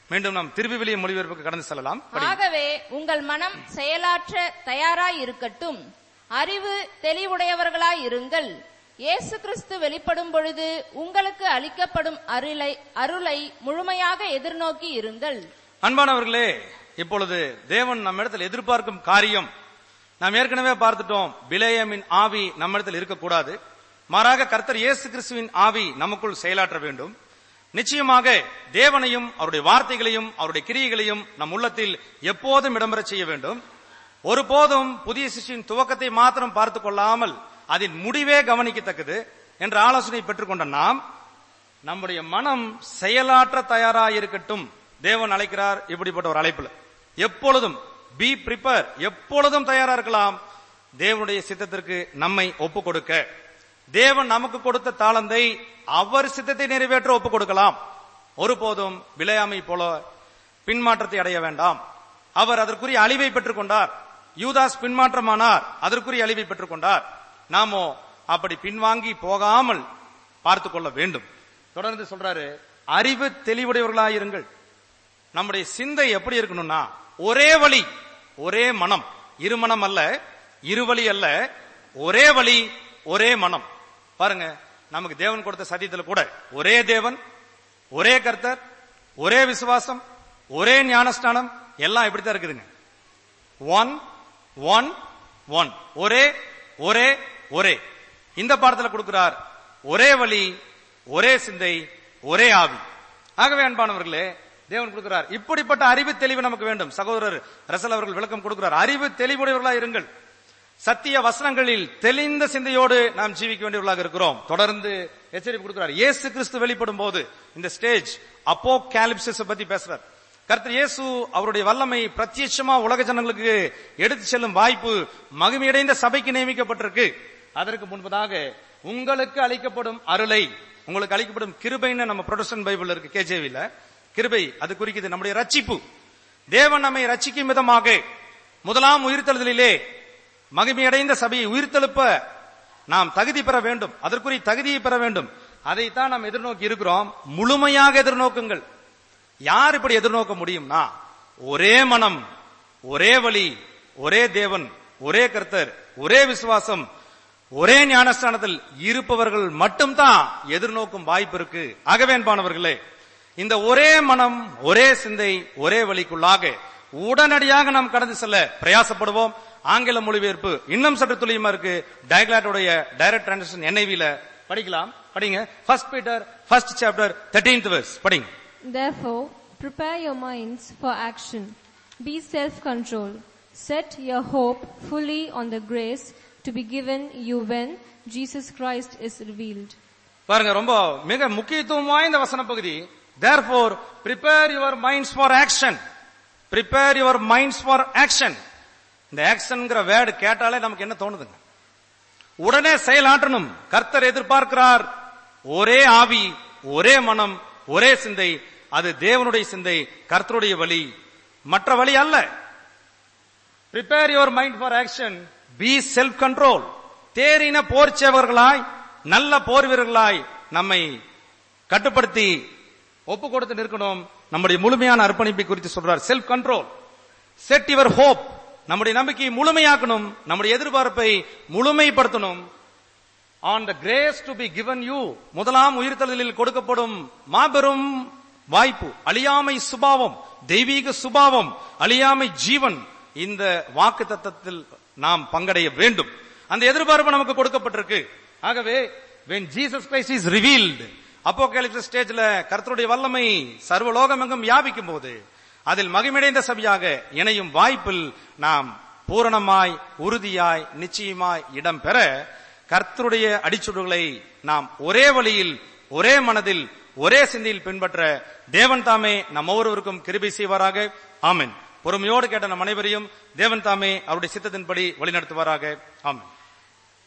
மீண்டும் நாம் திருவிவிலிய மொழிபெயர்ப்புக்கு கடந்து செல்லலாம் படி. ஆகவே உங்கள் மனம் செயலாற்ற தயாராய் இருக்கட்டும் அறிவு தெளிவுடையவர்களாய் இருங்கள் இயேசு கிறிஸ்து வெளிப்படும் பொழுது உங்களுக்கு அளிக்கப்படும் அருளை அருளை முழுமையாக எதிர்நோக்கி இருங்கள் அன்பானவர்களே இப்பொழுது தேவன் நம்ம இடத்தில் எதிர்பார்க்கும் காரியம் நாம் ஏற்கனவே பார்த்துட்டோம் பிலேயமின் ஆவி நம்ம இடத்தில் இருக்கக்கூடாது மாறாக கர்த்தர் இயேசு கிறிஸ்துவின் ஆவி நமக்குள் செயலாற்ற வேண்டும் நிச்சயமாக தேவனையும் அவருடைய வார்த்தைகளையும் அவருடைய கிரியைகளையும் நம் உள்ளத்தில் எப்போதும் இடம்பெறச் செய்ய வேண்டும் ஒருபோதும் புதிய சிஷ்டின் துவக்கத்தை மாத்திரம் பார்த்துக் கொள்ளாமல் அதன் முடிவே கவனிக்கத்தக்கது என்ற ஆலோசனை பெற்றுக்கொண்ட நாம் நம்முடைய மனம் செயலாற்ற தயாராயிருக்கட்டும் தேவன் அழைக்கிறார் இப்படிப்பட்ட ஒரு அழைப்புல எப்பொழுதும் பி ப்ரிப்பேர் எப்பொழுதும் தயாரா இருக்கலாம் தேவனுடைய சித்தத்திற்கு நம்மை ஒப்பு கொடுக்க தேவன் நமக்கு கொடுத்த தாளந்தை அவர் சித்தத்தை நிறைவேற்ற ஒப்பு கொடுக்கலாம் ஒருபோதும் விளையாமை போல பின்மாற்றத்தை அடைய வேண்டாம் அவர் அதற்குரிய அழிவை பெற்றுக் கொண்டார் யூதாஸ் பின்மாற்றமானார் அதற்குரிய அழிவை பெற்றுக் கொண்டார் நாமோ அப்படி பின்வாங்கி போகாமல் பார்த்துக் கொள்ள வேண்டும் தொடர்ந்து சொல்றாரு அறிவு தெளிவுடையவர்களாயிருங்கள் நம்முடைய சிந்தை எப்படி இருக்கணும்னா ஒரே வழி ஒரே மனம் இரு மனம் அல்ல இருவழி அல்ல ஒரே வழி ஒரே மனம் பாருங்க நமக்கு தேவன் கொடுத்த சத்தியத்துல கூட ஒரே தேவன் ஒரே கர்த்தர் ஒரே விசுவாசம் ஒரே ஞானஸ்தானம் எல்லாம் இப்படித்தான் இருக்குதுங்க ஒன் ஒன் ஒன் ஒரே ஒரே ஒரே இந்த பாடத்துல கொடுக்கிறார் ஒரே வழி ஒரே சிந்தை ஒரே ஆவி ஆகவே அன்பானவர்களே தேவன் கொடுக்கிறார் இப்படிப்பட்ட அறிவு தெளிவு நமக்கு வேண்டும் சகோதரர் ரசல் அவர்கள் விளக்கம் கொடுக்கிறார் அறிவு தெளிவுடையவர்களா இருங்கள் சத்திய வசனங்களில் தெளிந்த சிந்தையோடு நாம் ஜீவிக்க வேண்டியவர்களாக இருக்கிறோம் தொடர்ந்து எச்சரிப்பு கொடுக்கிறார் இயேசு கிறிஸ்து வெளிப்படும் போது இந்த ஸ்டேஜ் அப்போ கேலிப்சிஸ் பத்தி பேசுறார் கர்த்தர் இயேசு அவருடைய வல்லமை பிரத்யட்சமா உலக ஜனங்களுக்கு எடுத்து செல்லும் வாய்ப்பு மகிமையடைந்த சபைக்கு நியமிக்கப்பட்டிருக்கு அதற்கு முன்பதாக உங்களுக்கு அளிக்கப்படும் அருளை உங்களுக்கு அளிக்கப்படும் கிருபைன்னு நம்ம ப்ரொடெஸ்டன் பைபிள் இருக்கு கேஜேவில கிருபை அது குறிக்குது நம்முடைய ரட்சிப்பு தேவன் நம்மை ரட்சிக்கும் விதமாக முதலாம் உயிர்த்தெழுதலிலே மகிமையடைந்த சபையை உயிர்த்தெழுப்ப நாம் தகுதி பெற வேண்டும் அதற்குரிய தகுதியை பெற வேண்டும் அதைத்தான் நாம் எதிர்நோக்கி இருக்கிறோம் முழுமையாக எதிர்நோக்குங்கள் யார் இப்படி எதிர்நோக்க முடியும்னா ஒரே மனம் ஒரே வழி ஒரே தேவன் ஒரே கர்த்தர் ஒரே விசுவாசம் ஒரே ஞானஸ்தானத்தில் இருப்பவர்கள் மட்டும்தான் எதிர்நோக்கும் வாய்ப்பு இருக்கு ஆகவே அன்பானவர்களே இந்த ஒரே மனம் ஒரே சிந்தை ஒரே வழிக்குள்ளாக உடனடியாக நாம் கடந்து செல்ல பிரயாசப்படுவோம் ஆங்கில மொழிபெயர்ப்பு இன்னும் சற்று துல்லியமா இருக்கு டயக்லாட்டோடைய டைரக்ட் டிரான்ஸ்லேஷன் என்ஐவில படிக்கலாம் படிங்க first Peter first chapter thirteenth verse படிங்க Therefore, prepare your minds for action. Be self-controlled. Set your hope fully on the grace to be given you when Jesus Christ is revealed. பாருங்க ரொம்ப மிக முக்கியத்துவம் வாய்ந்த வசன பகுதி therefore prepare your minds for action prepare your minds for action இந்த ஆக்ஷன்ங்கிற word கேட்டாலே நமக்கு என்ன தோணுதுங்க உடனே செயலாற்றணும் கர்த்தர் எதிர்பார்க்கிறார் ஒரே ஆவி ஒரே மனம் ஒரே சிந்தை அது தேவனுடைய சிந்தை கர்த்தருடைய வழி மற்ற வழி அல்ல prepare your mind for action be self control தேறின போர் சேவர்களாய் நல்ல போர் வீரர்களாய் நம்மை கட்டுப்படுத்தி ஒப்பு கொடுத்து நிற்கணும் நம்முடைய முழுமையான அர்ப்பணிப்பை குறித்து சொல்றார் self control set your hope நம்முடைய நம்பிக்கையை முழுமையாக்கணும் நம்முடைய எதிர்பார்ப்பை முழுமைப்படுத்தணும் on the grace to be given you முதலாம் உயிர்த்தலில் கொடுக்கப்படும் மாபெரும் வாய்ப்பு அழியாமை சுபாவம் தெய்வீக சுபாவம் அழியாமை ஜீவன் இந்த வாக்கு தத்தத்தில் நாம் பங்கடைய வேண்டும் அந்த எதிர்பார்ப்பு நமக்கு கொடுக்கப்பட்டிருக்கு ஆகவே when Jesus Christ is revealed apocalypse ஸ்டேஜ்ல கர்த்தருடைய வல்லமை சர்வலோகம் எங்கும் வியாபிக்கும் போது அதில் மகிமடைந்த சபையாக இணையும் வாய்ப்பில் நாம் பூரணமாய் உறுதியாய் நிச்சயமாய் இடம் பெற கர்த்தருடைய அடிச்சுடுகளை நாம் ஒரே வழியில் ஒரே மனதில் ஒரே சிந்தையில் பின்பற்ற தேவன் தாமே நம் ஒவ்வொருவருக்கும் கிருபை செய்வாராக ஆமென் பொறுமையோடு கேட்ட நம் அனைவரையும் தேவன் தாமே அவருடைய சித்தத்தின்படி வழிநடத்துவாராக ஆமென்